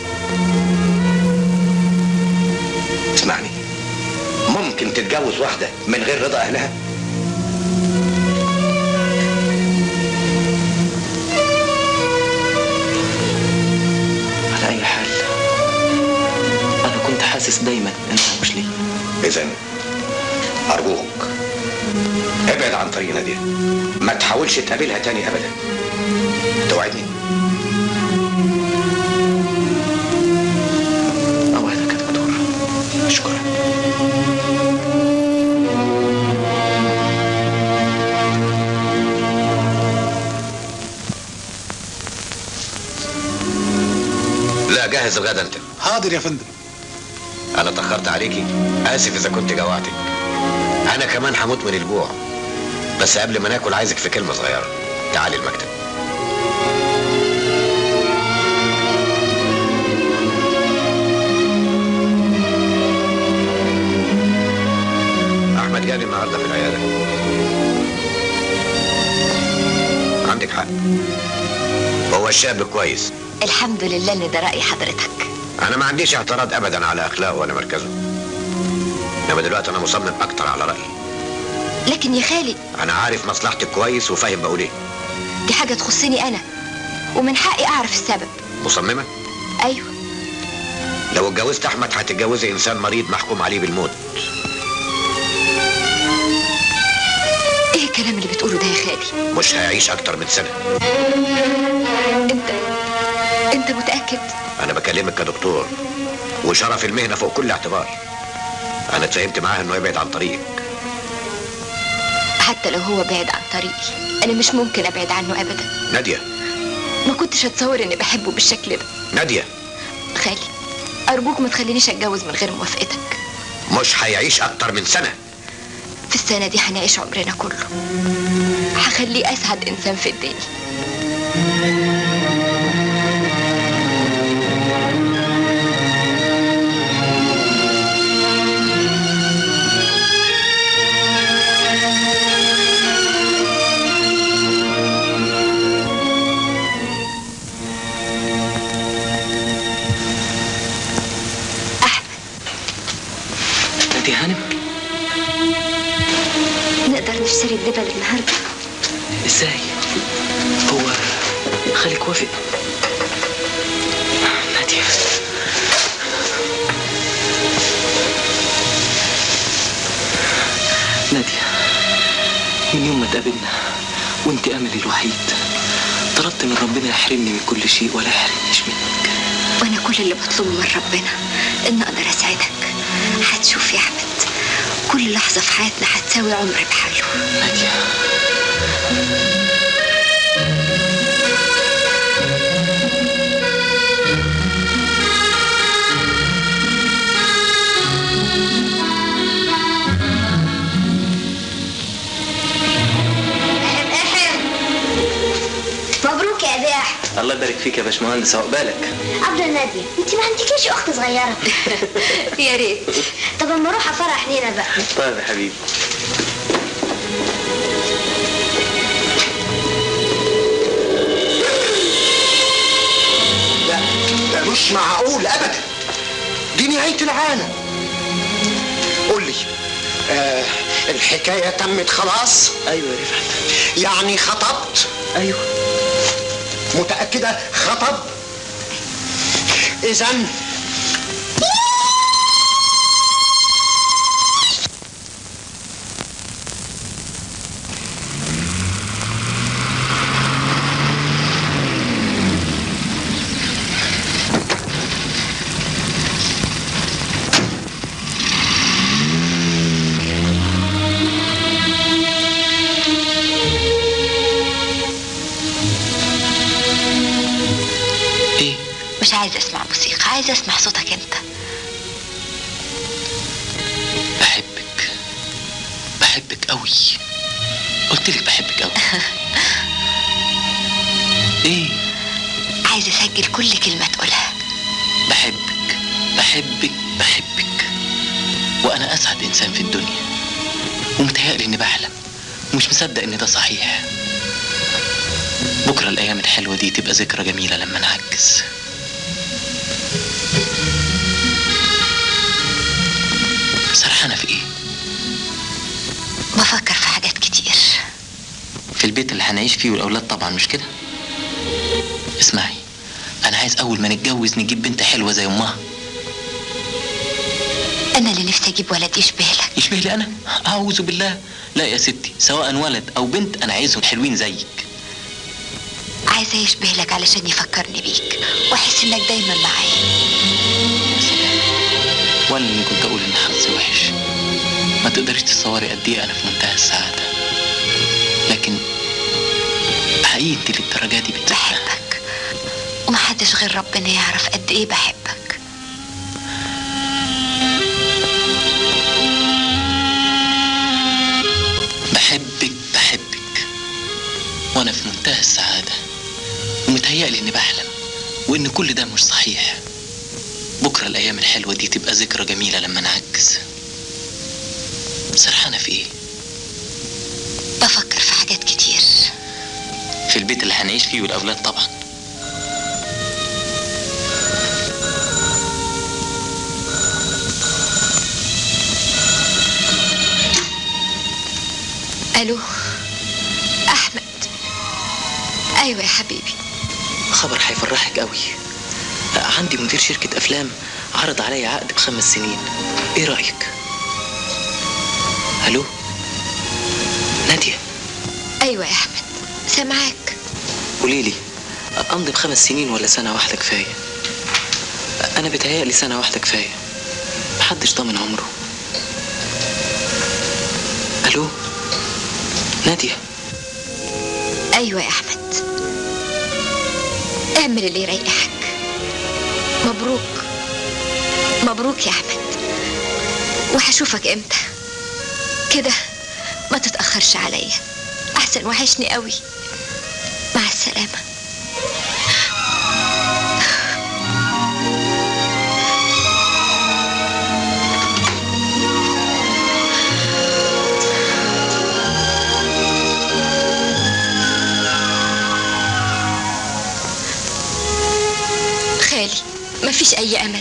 اسمعني ممكن تتجوز واحدة من غير رضا أهلها على اي حال انا كنت حاسس دايما انها مش ليا إذا أرجوك ابعد عن طريق نادية ما تحاولش تقابلها تاني أبدا توعدني اوعدك يا دكتور أشكرك لا جهز الغدا انت حاضر يا فندم انا اتاخرت عليكي اسف اذا كنت جوعتك انا كمان هموت من الجوع بس قبل ما ناكل عايزك في كلمه صغيره تعالي المكتب شاب كويس الحمد لله ان ده رأي حضرتك انا ما عنديش اعتراض ابدا على اخلاقه ولا مركزه انما دلوقتي انا مصمم اكتر على رايي لكن يا خالي انا عارف مصلحتك كويس وفاهم بقول ايه دي حاجة تخصني انا ومن حقي اعرف السبب مصممه ايوه لو اتجوزت احمد هتتجوزي انسان مريض محكوم عليه بالموت ايه الكلام اللي بتقوله ده يا خالي مش هيعيش اكتر من سنه انت انت متأكد انا بكلمك كدكتور وشرف المهنه فوق كل اعتبار انا اتفاهمت معاه انه يبعد عن طريقك حتى لو هو بعد عن طريقي انا مش ممكن ابعد عنه ابدا ناديه ما كنتش اتصور اني بحبه بالشكل ده ناديه خالي ارجوك ما تخلينيش اتجوز من غير موافقتك مش هيعيش اكتر من سنه في السنة دي هنعيش عمرنا كله هخليه اسعد انسان في الدنيا انت يا هانم نقدر نشتري الدبل النهارده ازاي هو خالك وافق نادية نادية من يوم ما اتقابلنا وانت املي الوحيد طلبت من ربنا يحرمني من كل شيء ولا يحرمنيش منك وانا كل اللي بطلبه من ربنا ان اقدر اساعدك هتشوف يا احمد كل لحظة في حياتنا هتساوي عمر بحاله نادية مبروك يا ابي احمد الله يبارك فيك يا باشمهندس عقبالك ابله ناديه انت ما عندكيش اخت صغيره يا ريت طب اما اروح افرح لينا بقى طيب يا حبيبي لا ده مش معقول ابدا دي نهايه العالم قول لي آه الحكايه تمت خلاص ايوه يا رفعت يعني خطبت ايوه متاكده خطب اذا ايه مش عايزة اسمع موسيقى عايزة اسمع صوتك انت بحبك بحبك قوي قلت لك بحبك قوي ايه عايزة اسجل كل كلمة تقولها بحبك بحبك بحبك وانا اسعد انسان في الدنيا ومتهيألي اني بحلم ومش مصدق ان ده صحيح بكره الايام الحلوه دي تبقى ذكرى جميله لما نعجز سرحانه في ايه بفكر في حاجات كتير في البيت اللي هنعيش فيه والاولاد طبعا مش كده اسمعي انا عايز اول ما نتجوز نجيب بنت حلوه زي امها انا اللي نفسي اجيب ولد يشبه لك يشبه لي انا اعوذ بالله لا يا ستي سواء ولد او بنت انا عايزهم حلوين زيك عايزة يشبه لك علشان يفكرني بيك واحس انك دايما معايا ولا اني كنت اقول ان حظي وحش ما تقدريش تصوري قد ايه انا في منتهى السعاده لكن حقيقي انت للدرجه دي بحبك ومحدش غير ربنا يعرف قد ايه بحبك بحبك بحبك وانا في منتهى السعاده ومتهيألي اني بحلم وان كل ده مش صحيح بكره الايام الحلوه دي تبقى ذكرى جميله لما نعجز سرحانه في ايه بفكر في حاجات كتير في البيت اللي هنعيش فيه والاولاد طبعا الو احمد ايوه يا حبيبي خبر هيفرحك قوي عندي مدير شركة أفلام عرض عليا عقد بخمس سنين إيه رأيك؟ ألو؟ نادية ايوه يا احمد سامعاك قولي لي أمضي بخمس سنين ولا سنة واحدة كفاية؟ أنا بتهيألي سنة واحدة كفاية محدش ضامن عمره ألو؟ نادية ايوه يا احمد اعمل اللي يريحك مبروك مبروك يا احمد وهشوفك امتى كده ما تتاخرش عليا احسن وحشني قوي مع السلامه خالي مفيش اي امل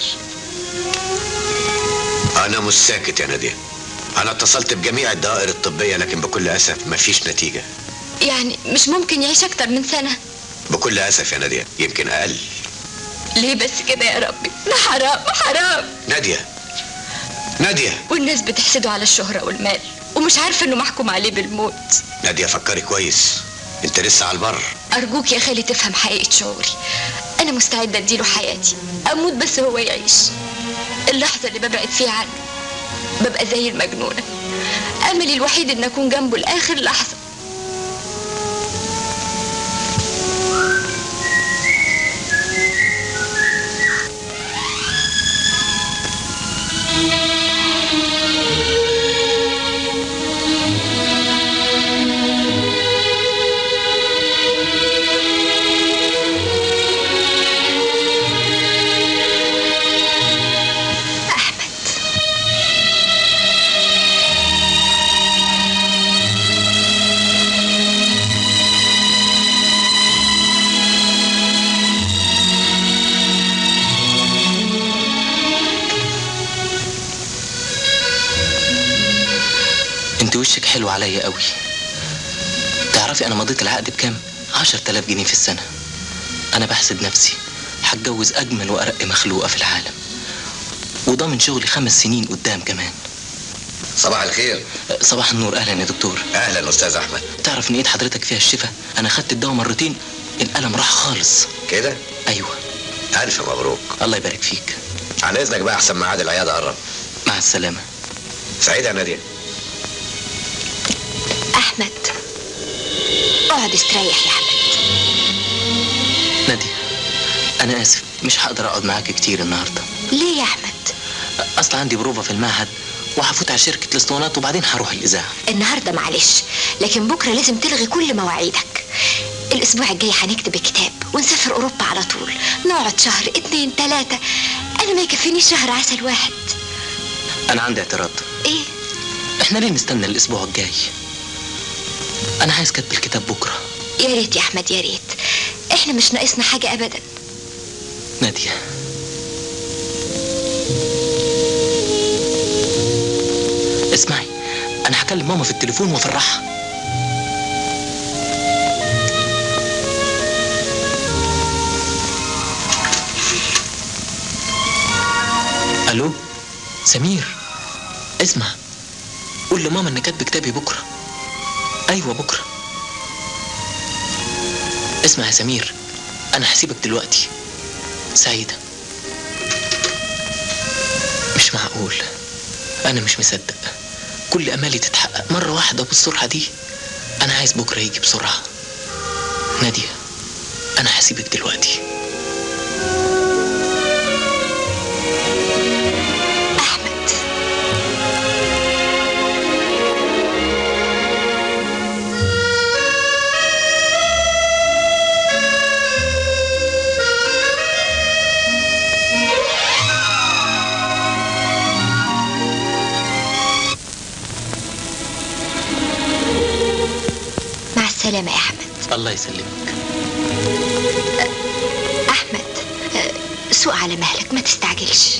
انا مش ساكت يا ناديه انا اتصلت بجميع الدوائر الطبيه لكن بكل اسف مفيش نتيجه يعني مش ممكن يعيش اكتر من سنه بكل اسف يا ناديه يمكن اقل ليه بس كده يا ربي ده حرام حرام ناديه ناديه والناس بتحسده على الشهرة والمال ومش عارفة انه محكوم عليه بالموت ناديه فكري كويس انت لسه على البر ارجوك يا خالي تفهم حقيقة شعوري انا مستعدة اديله حياتي اموت بس هو يعيش اللحظة اللي ببعد فيها عنه ببقى زي المجنونة املي الوحيد ان اكون جنبه لاخر لحظة انت وشك حلو عليا قوي تعرفي انا مضيت العقد بكام عشر تلاف جنيه في السنة انا بحسد نفسي هتجوز اجمل وارق مخلوقة في العالم وضامن شغلي خمس سنين قدام كمان صباح الخير صباح النور اهلا يا دكتور اهلا استاذ احمد تعرف ان ايد حضرتك فيها الشفا انا خدت الدواء مرتين الالم راح خالص كده ايوه الف مبروك الله يبارك فيك عن اذنك بقى احسن ميعاد العياده قرب مع السلامة سعيد يا ناديه احمد اقعد استريح يا احمد نادية انا اسف مش هقدر اقعد معاك كتير النهارده ليه يا احمد اصل عندي بروفة في المعهد وهفوت على شركة الاسطوانات وبعدين هروح الاذاعة النهارده معلش لكن بكره لازم تلغي كل مواعيدك الاسبوع الجاي هنكتب الكتاب ونسافر اوروبا على طول نقعد شهر اتنين تلاتة انا ما يكفينيش شهر عسل واحد انا عندي اعتراض ايه احنا ليه نستنى الاسبوع الجاي انا عايز كتب الكتاب بكرة يا ريت يا احمد يا ريت احنا مش ناقصنا حاجه ابدا نادية اسمعي انا هكلم ماما في التليفون وافرحها الو سمير اسمع قول لماما ان كاتب كتابي بكره ايوه بكره اسمع يا سمير انا هسيبك دلوقتي سعيدة مش معقول انا مش مصدق كل امالي تتحقق مرة واحدة بالسرعة دي انا عايز بكرة يجي بسرعة نادية انا هسيبك دلوقتي مع السلامه يا احمد الله يسلمك احمد آه، سوق على مهلك ما تستعجلش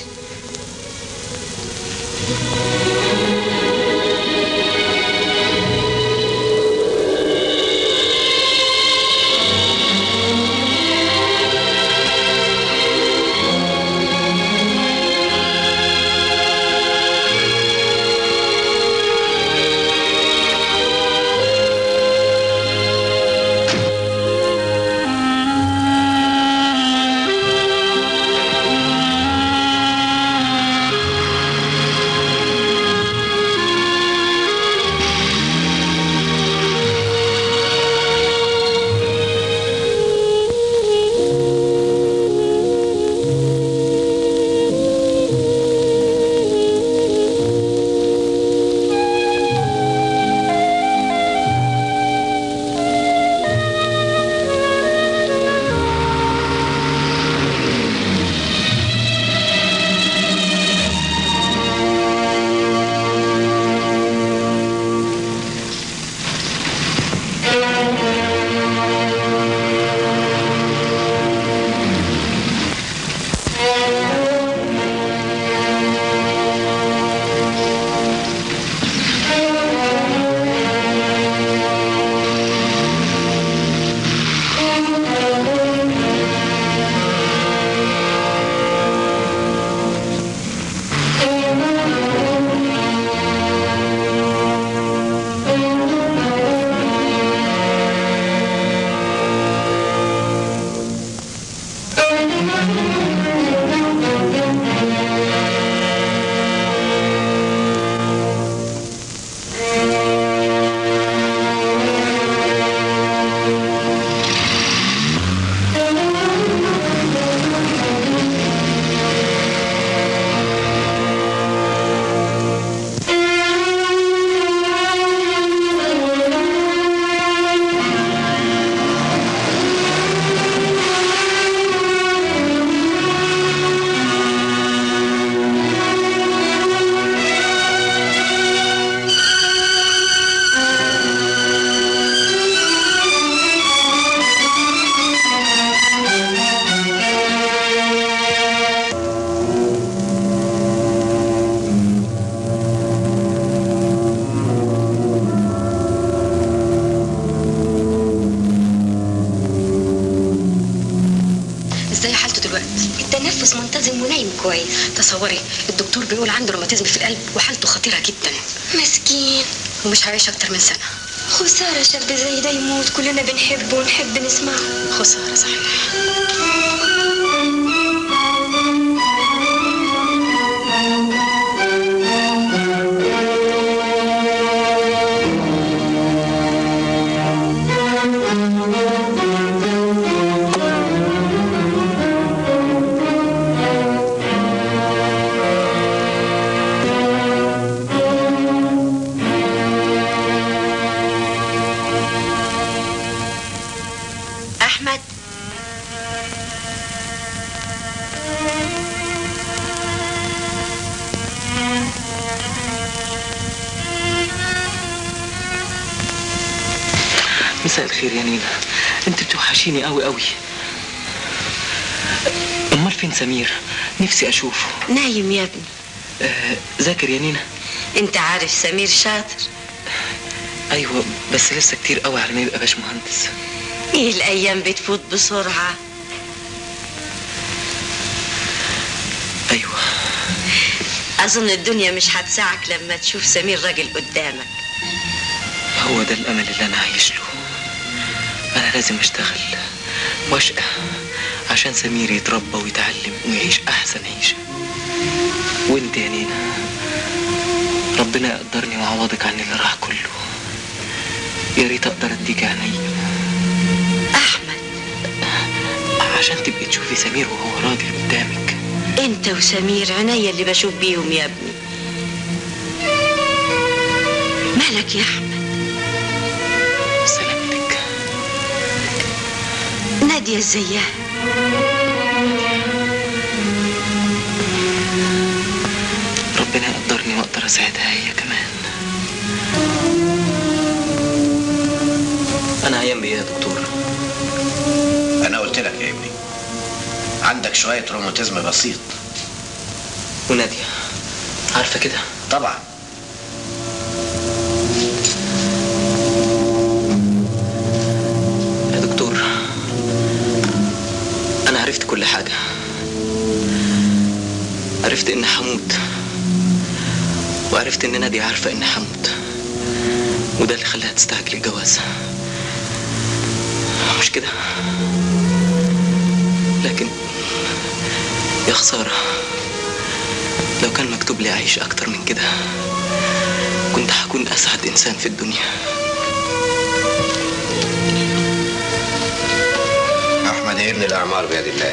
التنفس منتظم ونايم كويس تصوري الدكتور بيقول عنده روماتيزم في القلب وحالته خطيره جدا مسكين ومش هيعيش اكتر من سنه خسارة شاب زي ده يموت كلنا بنحبه ونحب نسمعه خساره صحيح احمد مساء الخير يا نينا انت بتوحشيني قوي قوي امال فين سمير نفسي اشوفه نايم يا ابني آه ذاكر يا نينا انت عارف سمير شاطر ايوه بس لسه كتير قوي على ما يبقى باشمهندس ايه الايام بتفوت بسرعه ايوه اظن الدنيا مش هتساعك لما تشوف سمير راجل قدامك هو ده الامل اللي انا عايش له انا لازم اشتغل واشقى عشان سمير يتربى ويتعلم ويعيش احسن عيشه وانت يا نينا ربنا يقدرني ويعوضك عن اللي راح كله يا ريت اقدر اديك عينيا احمد عشان تبقي تشوفي سمير وهو راضي قدامك انت وسمير عينيا اللي بشوف بيهم يا ابني مالك يا احمد سلامتك نادية ازيها ربنا يقدرني واقدر اساعدها هي كمان انا عيان بايه يا دكتور انا قلت لك يا ابني عندك شويه روماتيزم بسيط ونادية عارفه كده طبعا يا دكتور انا عرفت كل حاجه عرفت اني هموت وعرفت ان نادية عارفه اني هموت وده اللي خلاها تستعجل الجواز مش كده لكن يا خساره لو كان مكتوب لي اعيش اكتر من كده كنت هكون اسعد انسان في الدنيا احمد يا ابني الاعمار بيد الله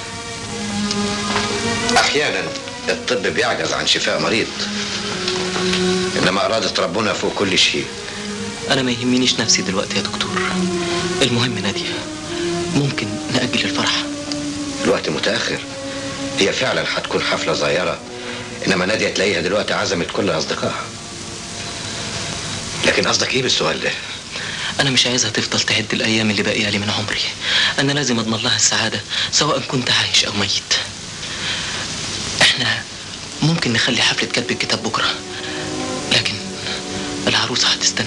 احيانا الطب بيعجز عن شفاء مريض انما اراده ربنا فوق كل شيء انا ما يهمنيش نفسي دلوقتي يا دكتور المهم نادية ممكن نأجل الفرح الوقت متاخر هي فعلا هتكون حفله صغيره انما ناديه تلاقيها دلوقتي عزمت كل اصدقائها لكن قصدك ايه بالسؤال ده انا مش عايزها تفضل تعد الايام اللي باقيه لي من عمري انا لازم اضمن لها السعاده سواء كنت عايش او ميت احنا ممكن نخلي حفله كتب الكتاب بكره لكن العروسه هتستنى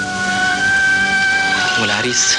والعريس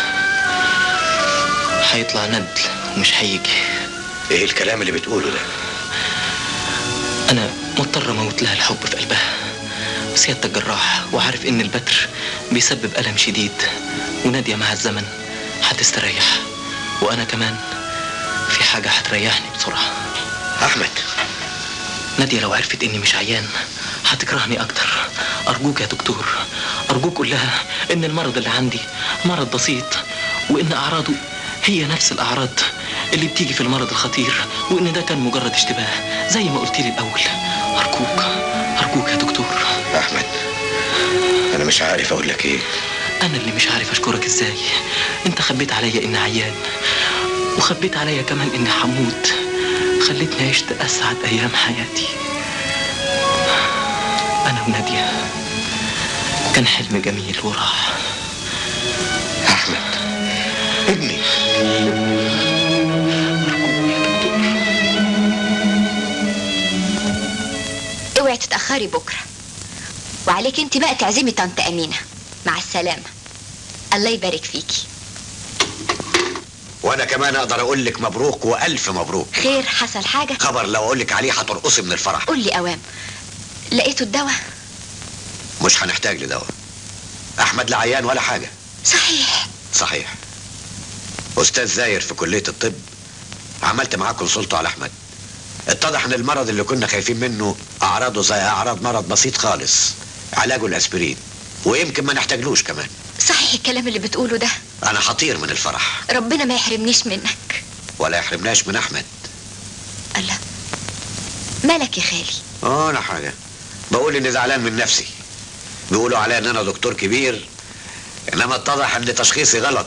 هيطلع ندل ومش هيجي ايه الكلام اللي بتقوله ده انا مضطر اموت لها الحب في قلبها سيادة الجراح وعارف ان البتر بيسبب ألم شديد ونادية مع الزمن هتستريح وانا كمان في حاجة هتريحني بسرعة احمد نادية لو عرفت اني مش عيان هتكرهني اكتر ارجوك يا دكتور ارجوك قول لها ان المرض اللي عندي مرض بسيط وان اعراضه هي نفس الاعراض اللي بتيجي في المرض الخطير وان ده كان مجرد اشتباه زي ما قلت لي الاول ارجوك ارجوك يا دكتور احمد انا مش عارف اقول لك ايه انا اللي مش عارف اشكرك ازاي انت خبيت عليا اني عيان وخبيت عليا كمان اني هموت خلتني عشت اسعد ايام حياتي انا ونادية كان حلم جميل وراح احمد ابني اوعي تتأخري بكرة وعليك انت بقى تعزمي طنط أمينة مع السلامة الله يبارك فيكي وانا كمان اقدر اقول لك مبروك والف مبروك خير حصل حاجة خبر لو اقول لك عليه هترقصي من الفرح قول لي اوام لقيتوا الدواء مش هنحتاج لدواء احمد لا عيان ولا حاجه صحيح صحيح استاذ زاير في كليه الطب عملت معاه كونسلته على احمد اتضح ان المرض اللي كنا خايفين منه اعراضه زي اعراض مرض بسيط خالص علاجه الاسبرين ويمكن ما نحتاجلوش كمان صحيح الكلام اللي بتقوله ده انا خطير من الفرح ربنا ما يحرمنيش منك ولا يحرمناش من احمد الله مالك يا خالي اه انا حاجه بقول اني زعلان من نفسي بيقولوا عليا ان انا دكتور كبير انما اتضح ان تشخيصي غلط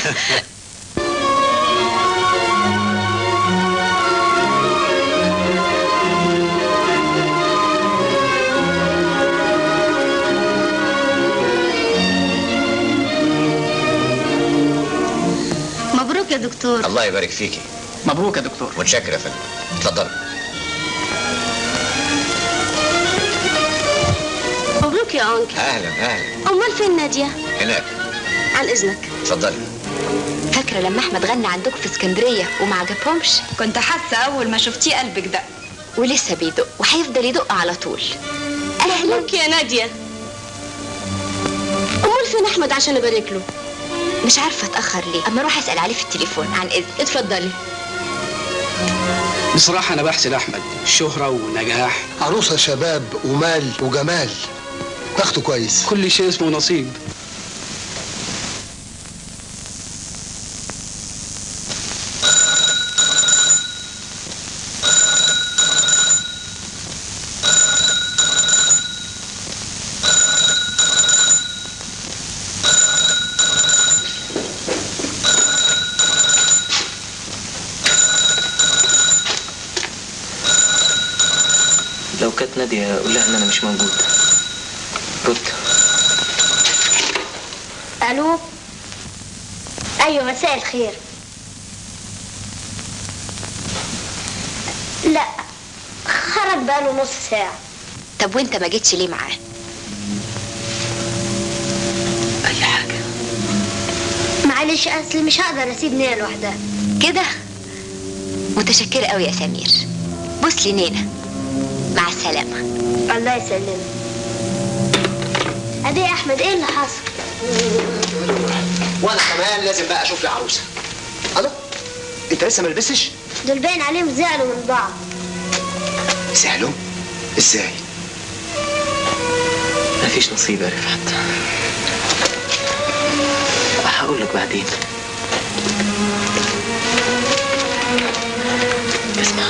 مبروك يا دكتور الله يبارك فيكي مبروك يا دكتور متشكر يا فندم اتفضل مبروك يا انكل اهلا اهلا امال فين ناديه هناك عن اذنك اتفضلي فاكرة لما احمد غنى عندكم في اسكندرية وما عجبهمش كنت حاسة أول ما شفتيه قلبك دق ولسه بيدق وهيفضل يدق على طول مبروك يا ناديه امال فين احمد عشان ابارك له مش عارفة اتأخر ليه اما اروح اسأل عليه في التليفون عن اذن اتفضلي بصراحة أنا بحسن أحمد شهرة ونجاح عروسة شباب ومال وجمال بخته كويس كل شيء اسمه نصيب لو كانت نادية قول لها ان انا مش موجود رد الو ايوه مساء الخير لا خرج بقاله نص ساعة طب وانت ما جيتش ليه معاه اي حاجة معلش اصل مش هقدر اسيب نينا لوحدها كده متشكرة قوي يا سمير بص لي نينا مع السلامة الله يسلمك ادي يا احمد ايه اللي حصل وانا كمان لازم بقى اشوف لي عروسه الله انت لسه ما لبستش دول باين عليهم زعلوا من بعض زعلوا ازاي مفيش نصيب يا رفعت هقول لك بعدين اسمع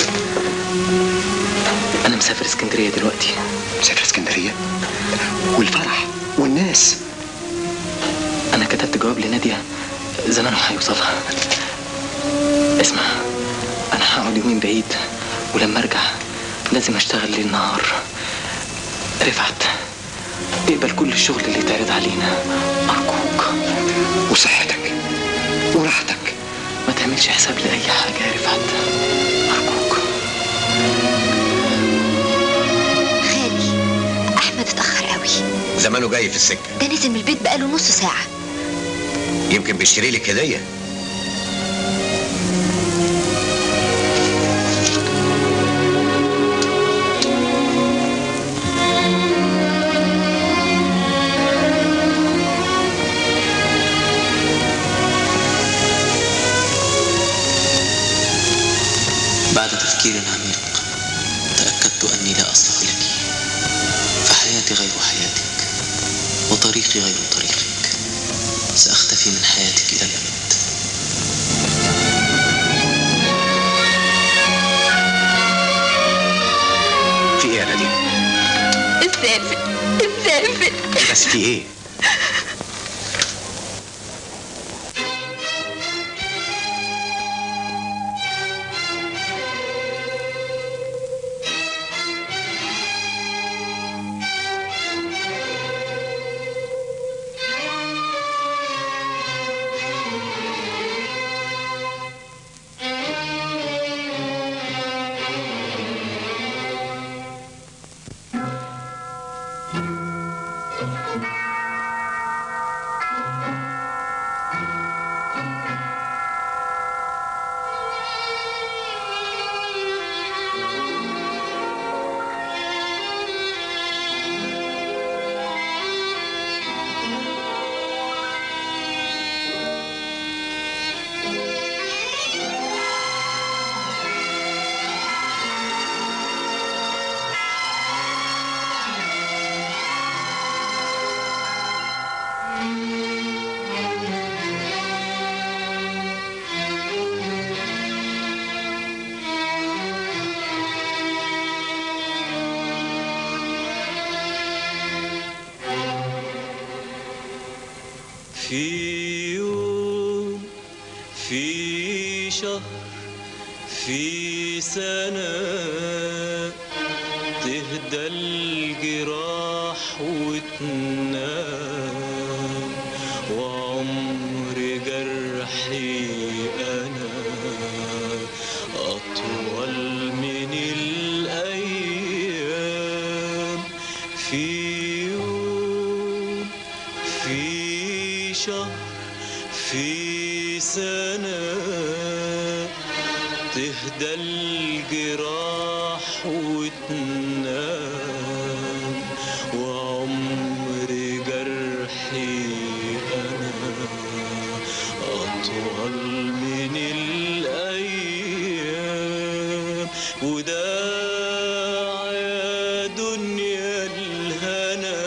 انا مسافر اسكندريه دلوقتي مسافر اسكندريه والفرح والناس انا كتبت جواب لناديه زمانه هيوصلها اسمع انا هقعد يومين بعيد ولما ارجع لازم اشتغل ليل نهار رفعت اقبل كل الشغل اللي يتعرض علينا ارجوك وصحتك وراحتك ما تعملش حساب لاي حاجه يا رفعت ارجوك خالي احمد اتأخر قوي زمانه جاي في السكه ده نزل من البيت بقاله نص ساعة يمكن بيشتري لك هديه بعد تفكير عميق تأكدت أني لا أصلح لك فحياتي غير حياتك وطريقي غير طريقك سأختفي من حياتك إلى الأبد في ايه يا ناديه السافل السافل بس في ايه في يوم في شهر في سنة تهدى الجراح وتنام وعمر جرحي أنا أطول من الأيام في يوم في شهر في سنة تهدى الجراح وتنام وعمر جرحي أنا أطول من الأيام وداع يا دنيا الهنا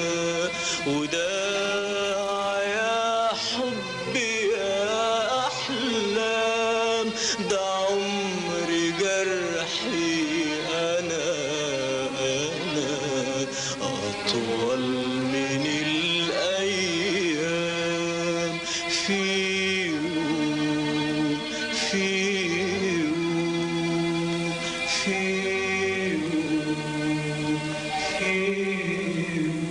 وداع يا حبي يا أحلام ده عمر جرحي أنا أنا أطول من الأيام في يوم في يوم في يوم في يوم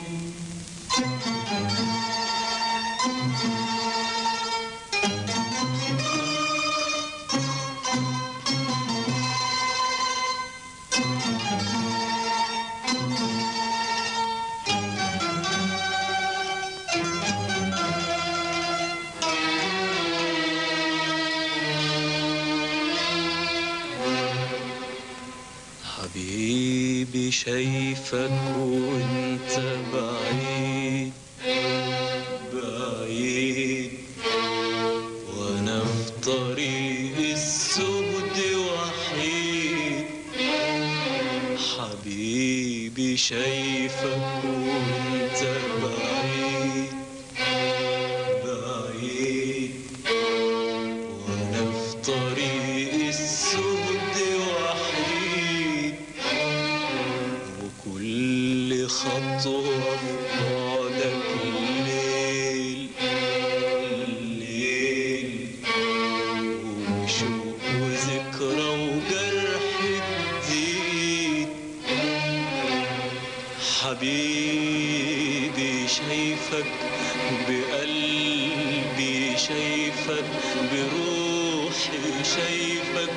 حبيبي شايفك وانت بعيد بعيد وانا في طريق السود وحيد حبيبي شايفك وانت بعيد بعيد وانا في طريق السود وحيد وكل خطوة في بعدك الليل الليل وشوق وذكرى وجرح جديد حبيبي شايفك بقلبي شايفك بروحي شايفك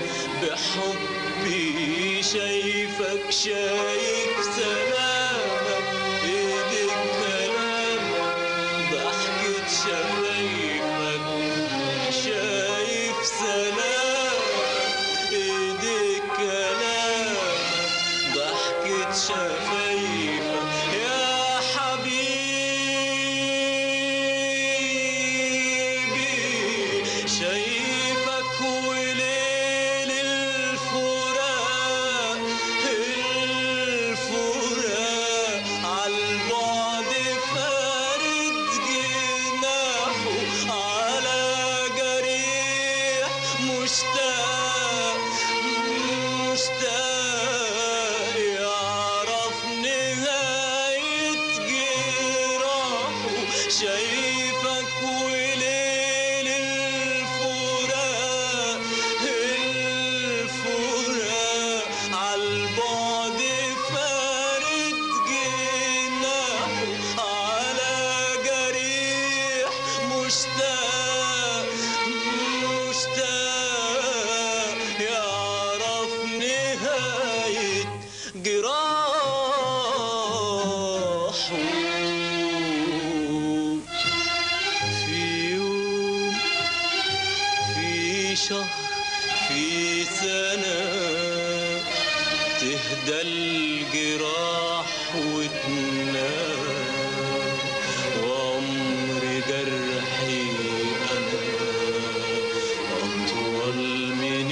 بحبي شايفك شايف سلامك ايدك كلامك ضحكة شفايفك شايف سلامك ايدك كلامك ضحكة شفايفك يا حبيبي شايفك وليل الفراق الفراق عالبعد فارد جناحه على جريح مشتاق مشتاق يعرف نهاية جراحه شايفك وليل الفراق الفراق عالبعد فارد جناحه على جريح مشتاق مشتاق يعرف نهاية جراحه في يوم في شهر في سنة تهدى الجراح وتنام وعمر جرحي أنا أطول من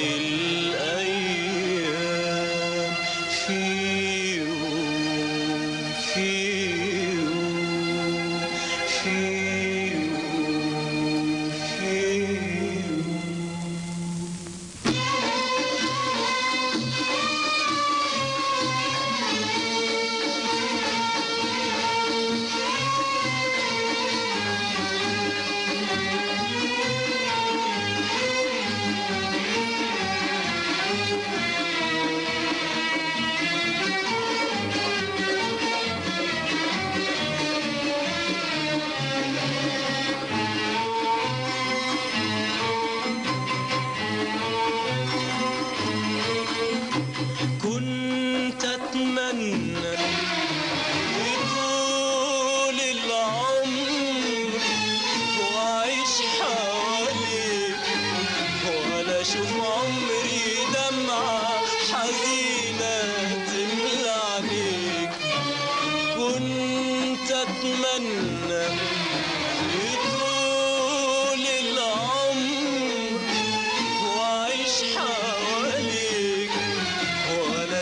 الأيام في يوم في يوم في يوم في يوم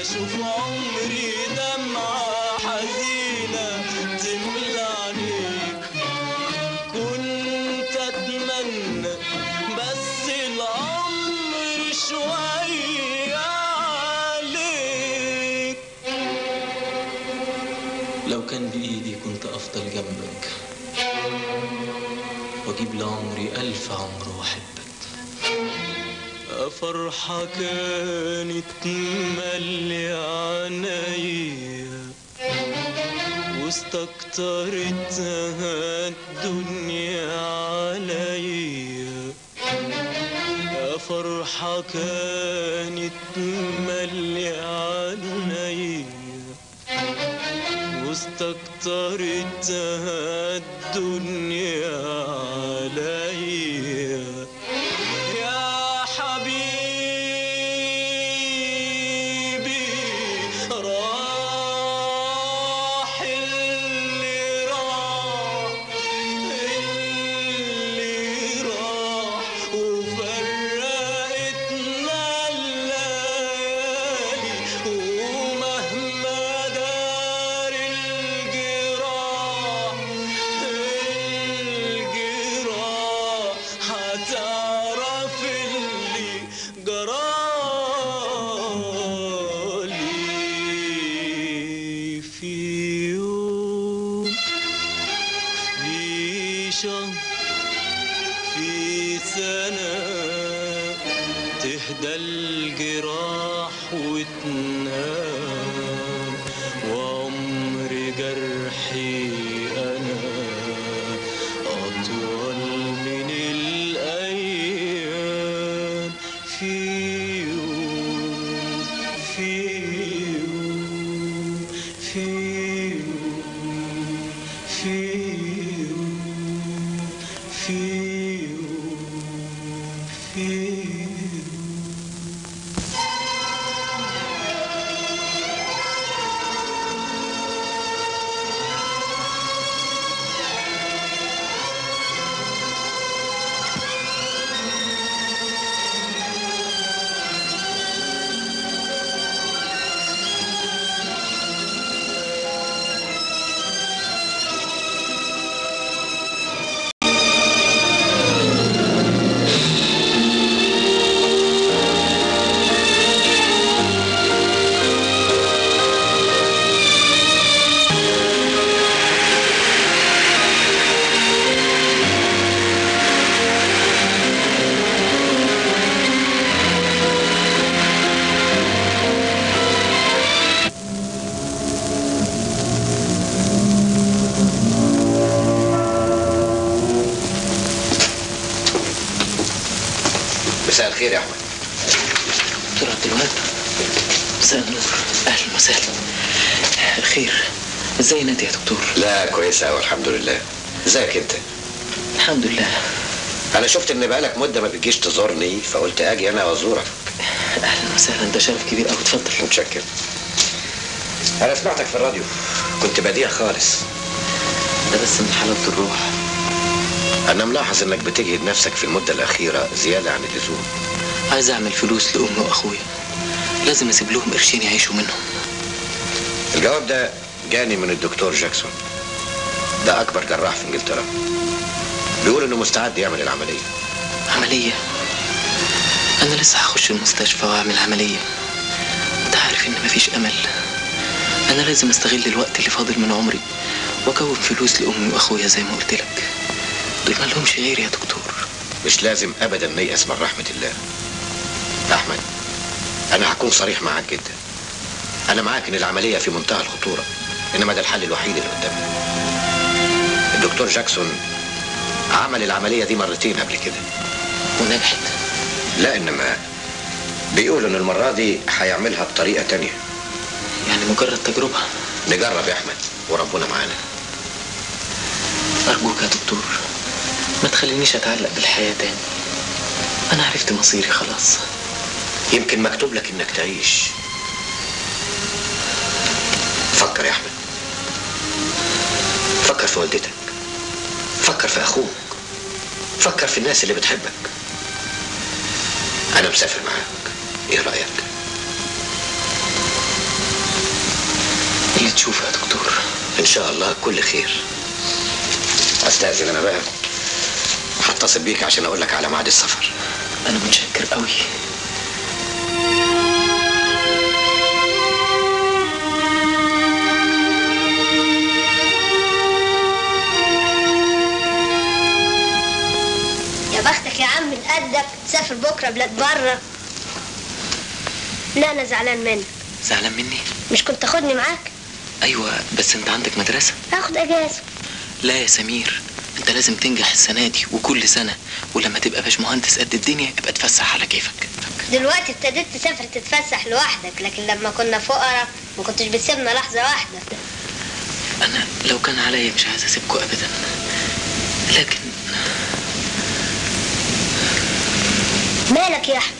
اشوف عمري دمعة حزينة تملى عينيك كنت اتمنى بس العمر شوية عليك لو كان بإيدي كنت أفضل جنبك وأجيب لعمري ألف عمر وأحبك فرحة كانت ملي عينيا واستكترتها الدنيا عليا يا فرحة كانت ملي عينيا واستكترتها الدنيا عليا يا حبيبي راح اللي راح اللي راح وفرقتنا الليالي ومهما دار الجراح الجراح هتعرف اللي جرالي في يوم في شهر في سنة تهدى الجراح وتنام وعمر جرحي أنا أطول من الأيام في يوم في يوم في يوم في يوم في يوم في مساء الخير يا احمد دكتور عبد الوهاب مساء النور أهلا وسهلا خير ازاي نادي يا دكتور لا كويسة أوي الحمد لله ازيك انت الحمد لله انا شفت ان بقالك مدة ما بتجيش تزورني فقلت اجي انا وازورك اهلا وسهلا ده شرف كبير قوي اتفضل متشكر انا سمعتك في الراديو كنت بديع خالص ده بس من حلاوة الروح انا ملاحظ انك بتجهد نفسك في المدة الاخيرة زيادة عن اللزوم عايز اعمل فلوس لامي واخويا لازم اسيب لهم قرشين يعيشوا منهم الجواب ده جاني من الدكتور جاكسون ده اكبر جراح في انجلترا بيقول انه مستعد يعمل العملية عملية انا لسه هخش المستشفى واعمل عملية انت عارف ان مفيش امل انا لازم استغل الوقت اللي فاضل من عمري واكون فلوس لامي واخويا زي ما قلت لك دول ما لهمش غيري يا دكتور مش لازم ابدا نيأس من رحمة الله احمد انا هكون صريح معاك جدا انا معاك ان العملية في منتهى الخطورة انما ده الحل الوحيد اللي قدامنا الدكتور جاكسون عمل العملية دي مرتين قبل كده ونجحت لا انما بيقول ان المرة دي هيعملها بطريقة تانية يعني مجرد تجربة نجرب يا احمد وربنا معانا ارجوك يا دكتور ما تخلينيش اتعلق بالحياة تاني انا عرفت مصيري خلاص يمكن مكتوب لك انك تعيش فكر يا احمد فكر في والدتك فكر في اخوك فكر في الناس اللي بتحبك انا مسافر معاك ايه رايك هتشوف يا دكتور ان شاء الله كل خير استاذن انا بقى هتصل بيك عشان اقول لك على ميعاد السفر انا متشكر قوي يا بختك يا عم نقدك تسافر بكره بلاد بره لا انا زعلان منك زعلان مني مش كنت تاخدني معاك ايوه بس انت عندك مدرسه هاخد اجازه لا يا سمير انت لازم تنجح السنه دي وكل سنه ولما تبقى باشمهندس قد الدنيا ابقى اتفسح على كيفك دلوقتي ابتديت تسافر تتفسح لوحدك لكن لما كنا فقراء ما كنتش بتسيبنا لحظه واحده انا لو كان عليا مش عايز اسيبكوا ابدا لكن مالك يا احمد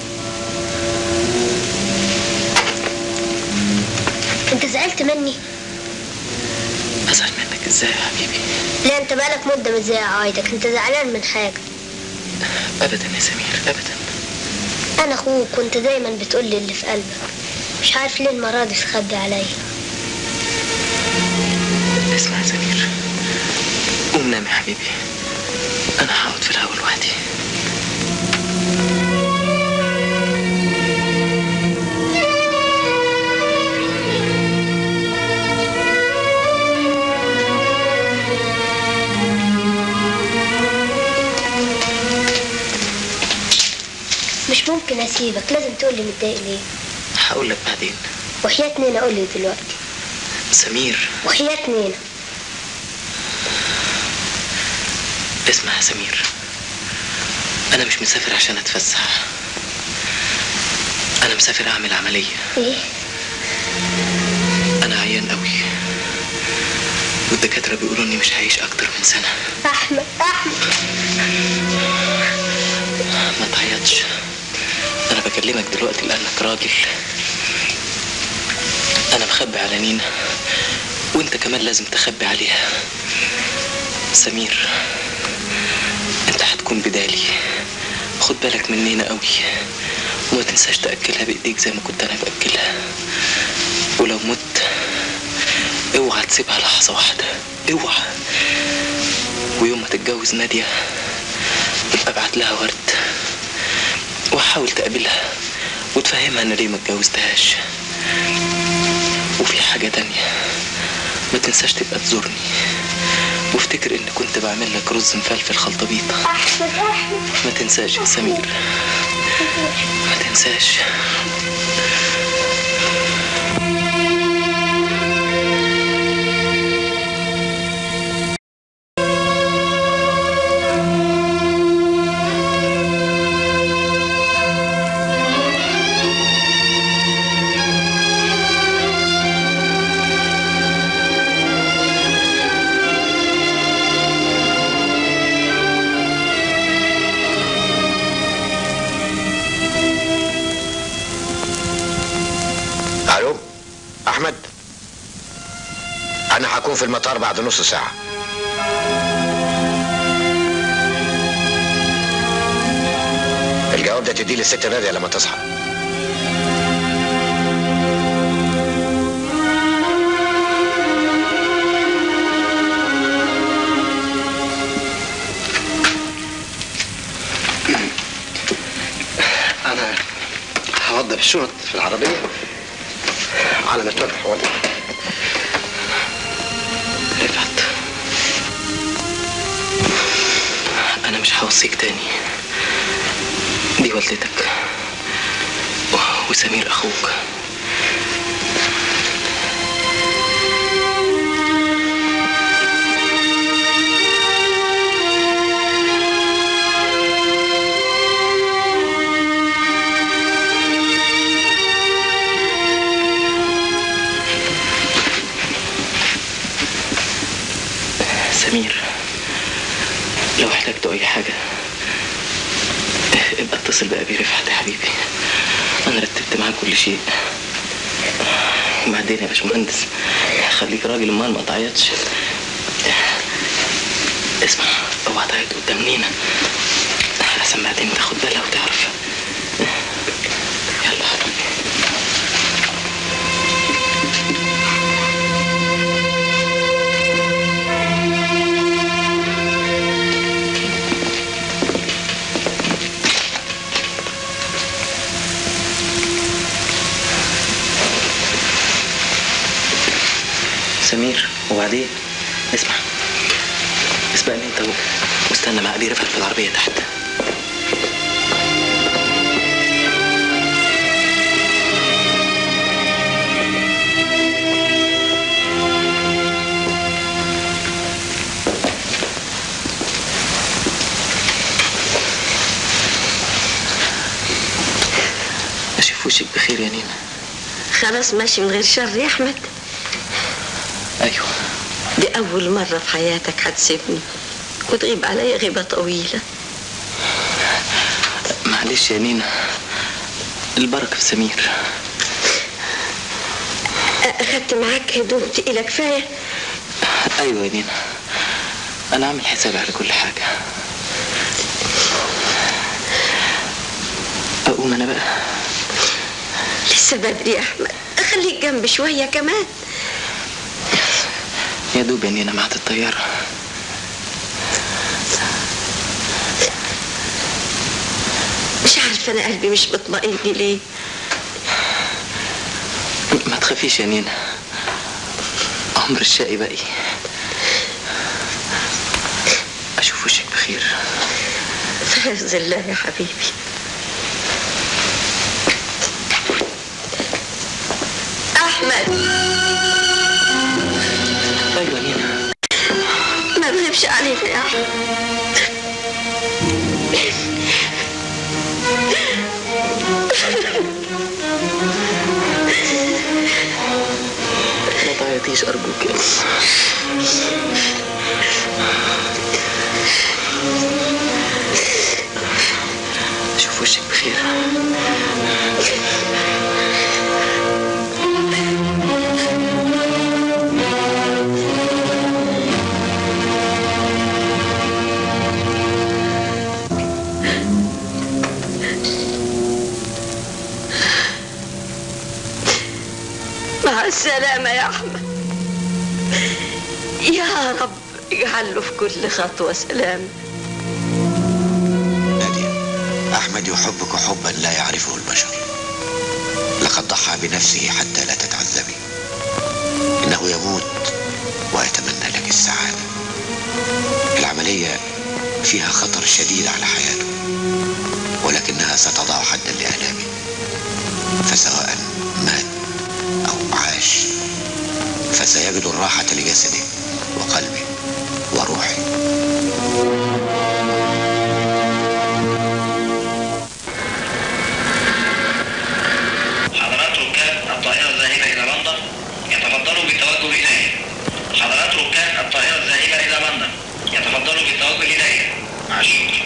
انت زعلت مني ازعل منك ازاي يا حبيبي لا انت بقالك مده مش زي عوايدك انت زعلان من حاجه ابدا يا سمير ابدا انا اخوك وانت دايما بتقول لي اللي في قلبك مش عارف ليه المره دي تخبي عليا اسمع يا سمير قوم نام يا حبيبي انا هقعد في الهوا لوحدي مش ممكن اسيبك لازم تقول لي متضايق ليه هقول لك بعدين وحياة نينا قول لي دلوقتي سمير وحياة نينا اسمع يا سمير انا مش مسافر عشان اتفسح انا مسافر اعمل عمليه ايه انا عيان قوي والدكاتره بيقولوا اني مش هعيش اكتر من سنه احمد احمد ما تعيطش انا بكلمك دلوقتي لانك راجل انا مخبي على نينا وانت كمان لازم تخبي عليها سمير انت هتكون بدالي خد بالك من نينا قوي وما تنساش تاكلها بايديك زي ما كنت انا باكلها ولو مت اوعى تسيبها لحظه واحده اوعى ويوم ما تتجوز ناديه يبقى ابعت لها ورد وحاول تقابلها وتفهمها ان ليه ما اتجوزتهاش وفي حاجة تانية ما تنساش تبقى تزورني وافتكر اني كنت بعمل لك رز مفلفل خلطة بيضة احمد احمد ما تنساش يا سمير ما تنساش الو احمد انا هكون في المطار بعد نص ساعه الجواب ده تديه للست ناديه لما تصحى انا هوضب الشنط في العربيه على ما تروح والدك رفعت انا مش هوصيك تاني دي والدتك و- وسمير اخوك سمير لو احتجتوا اي حاجه ابقى اتصل بأبي رفعت يا حبيبي انا رتبت معاه كل شيء وبعدين يا باشمهندس خليك راجل امال ما تعيطش اسمع اوعى تعيط قدام نينا احسن بعدين تاخد بالها وتعرف يلا حبيبي سمير وبعدين اسمع اسبقني انت و- واستنى مع ابي رفعت في العربيه تحت اشوف وشك بخير يا نينا خلاص ماشي من غير شر يا احمد ايوه دي اول مرة في حياتك هتسيبني وتغيب عليا غيبة طويلة معلش يا نينا البركه في سمير اخدت معاك هدوم تقيلة كفاية ايوه يا نينا انا عامل حسابي على كل حاجه اقوم انا بقى لسه بدري يا احمد خليك جنب شوية كمان يا دوب يا نينا معت الطياره مش عارفة انا قلبي مش مطمئن ليه ما تخافيش يا نينا عمر الشقي باقي اشوف وشك بخير في حفظ الله يا حبيبي احمد ايوه نينا ما تغيبش علينا يا احمد ما تعيطيش ارجوك يا اشوف وشك بخير مع السلامة يا أحمد يا رب اجعله في كل خطوة سلام أحمد يحبك حبا لا يعرفه البشر لقد ضحى بنفسه حتى لا تتعذبي إنه يموت ويتمنى لك السعادة العملية فيها خطر شديد على حياته ولكنها ستضع حدا لآلامه فسواء مات أو عاش فسيجد الراحة لجسده وقلبه وروحه حضرات ركاب الطائرة الذاهبة إلى لندن يتفضلوا بالتوجه إليه حضرات ركاب الطائرة الذاهبة إلى لندن يتفضلوا بالتوجه إليه مع الشكر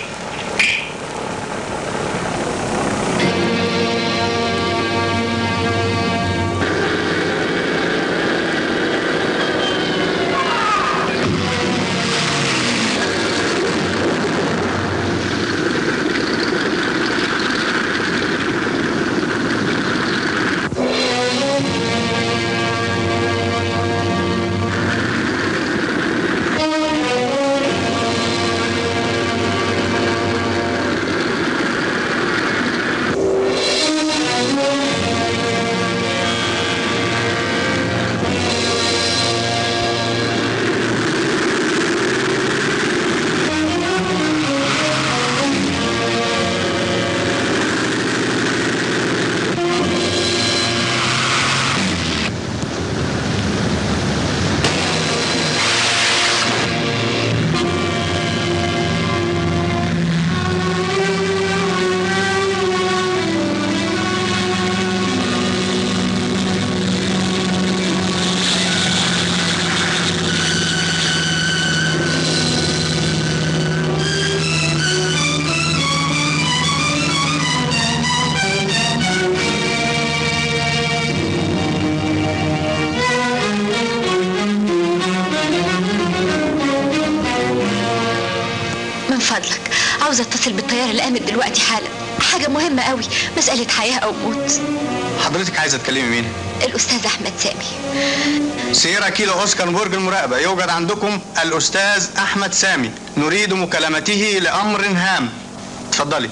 من فضلك عاوزة اتصل بالطيارة اللي قامت دلوقتي حالا حاجة مهمة قوي مسألة حياة أو موت حضرتك عايزه تكلمي مين؟ الأستاذ أحمد سامي سيرا كيلو اوسكار برج المراقبه يوجد عندكم الاستاذ احمد سامي نريد مكالمته لامر هام اتفضلي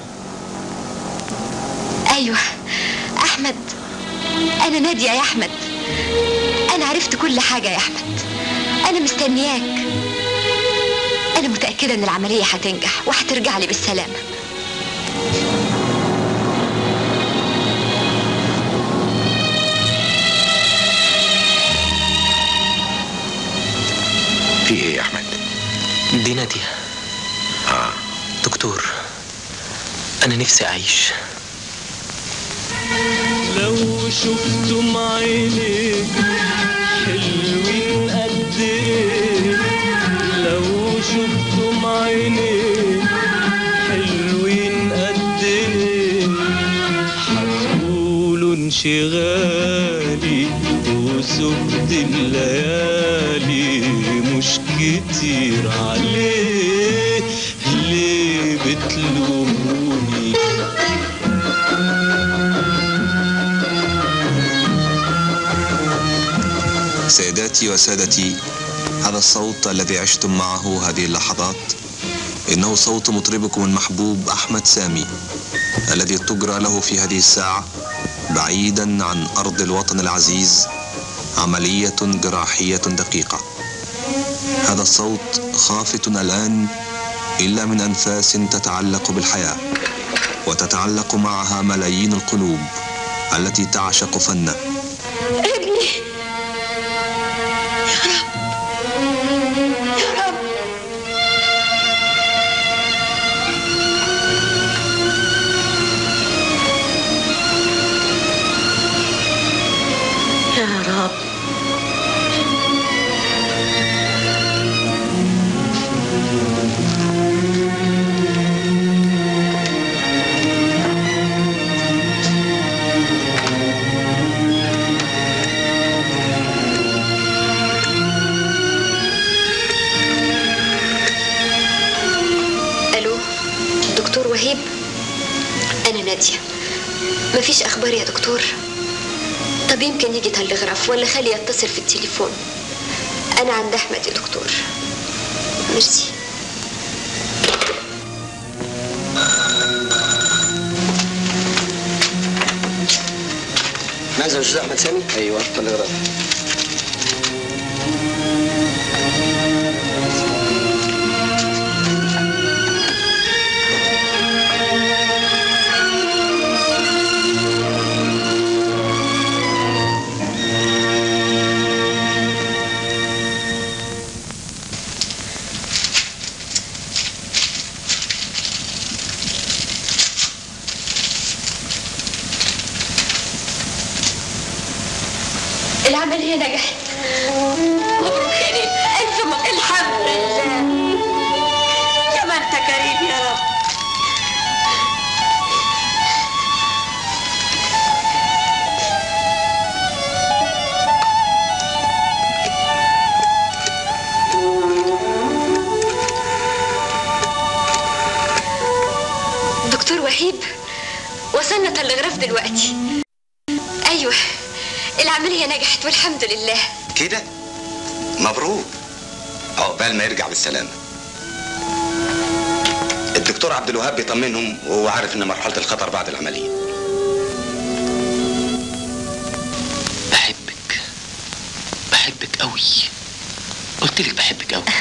أيوه أحمد أنا نادية يا أحمد انا عرفت كل حاجه يا احمد انا مستنياك انا متاكده ان العمليه هتنجح وهترجع لي بالسلامه في ايه يا احمد دي نادية اه دكتور أنا نفسي أعيش لو شفتم عينيك حلوين قد ايه لو شفتم عينيك حلوين قد ايه هتقولوا انشغالي وسبت الليالي مش كتير عليه ليه بتلوموني سيداتي وسادتي هذا الصوت الذي عشتم معه هذه اللحظات إنه صوت مطربكم المحبوب أحمد سامي الذي تجرى له في هذه الساعة بعيدا عن أرض الوطن العزيز عملية جراحية دقيقة هذا الصوت خافت الآن إلا من أنفاس تتعلق بالحياة وتتعلق معها ملايين القلوب التي تعشق فنه ابني يا رب يا رب يا رب الو دكتور وهيب انا ناديه مفيش اخبار يا دكتور طب يمكن يجي تلغراف ولا خلي يتصل في التليفون انا عند احمد يا دكتور ميرسي ماذا يا استاذ احمد سامي؟ ايوه تلغراف العمليه نجحت مبروك يا ريت الف مبروك الحمد لله يا ما انت كريم يا رب دكتور وهيب وصلنا تلغراف دلوقتي ايوه العمليه نجحت والحمد لله كده مبروك عقبال ما يرجع بالسلامة الدكتور عبد الوهاب بيطمنهم وهو عارف ان مرحلة الخطر بعد العملية بحبك بحبك قوي قلت لك بحبك قوي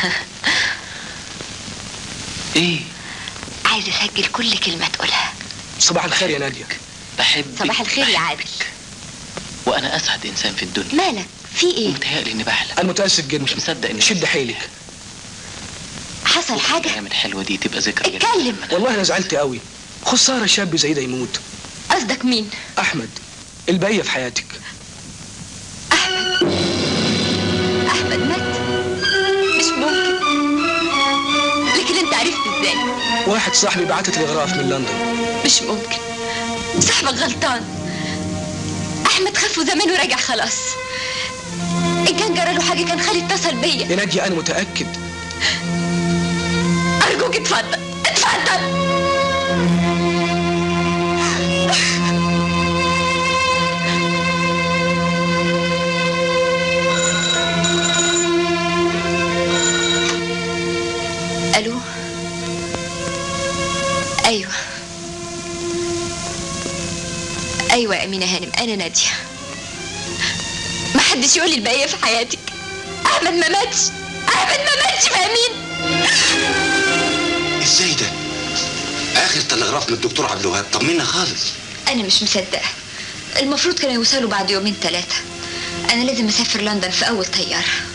ايه عايز اسجل كل كلمه تقولها صباح الخير يا ناديه بحبك صباح الخير يا عادل وانا اسعد انسان في الدنيا مالك في ايه متهيألي اني بحلم انا متاسف جدا مش مصدق اني شد حيلك حصل حاجه الايام الحلوه دي تبقى ذكرى اتكلم والله انا زعلت قوي خساره شاب زي ده يموت قصدك مين احمد البقيه في حياتك احمد مات مش ممكن لكن انت عرفت ازاي واحد صاحبي بعت تلغراف من لندن مش ممكن صاحبك غلطان احمد خف وزمان ورجع خلاص ان كان جرى له حاجه كان خالي اتصل بيا يا ناديه انا متاكد ارجوك اتفضل اتفضل الو ايوه ايوه يا امينه هانم انا ناديه ما حدش يقول لي البقيه في حياتك احمد ما ماتش احمد ما ماتش فاهمين ازاي ده اخر تلغراف من الدكتور عبد الوهاب طمنا خالص انا مش مصدقه المفروض كانوا يوصلوا بعد يومين ثلاثه انا لازم اسافر لندن في اول طياره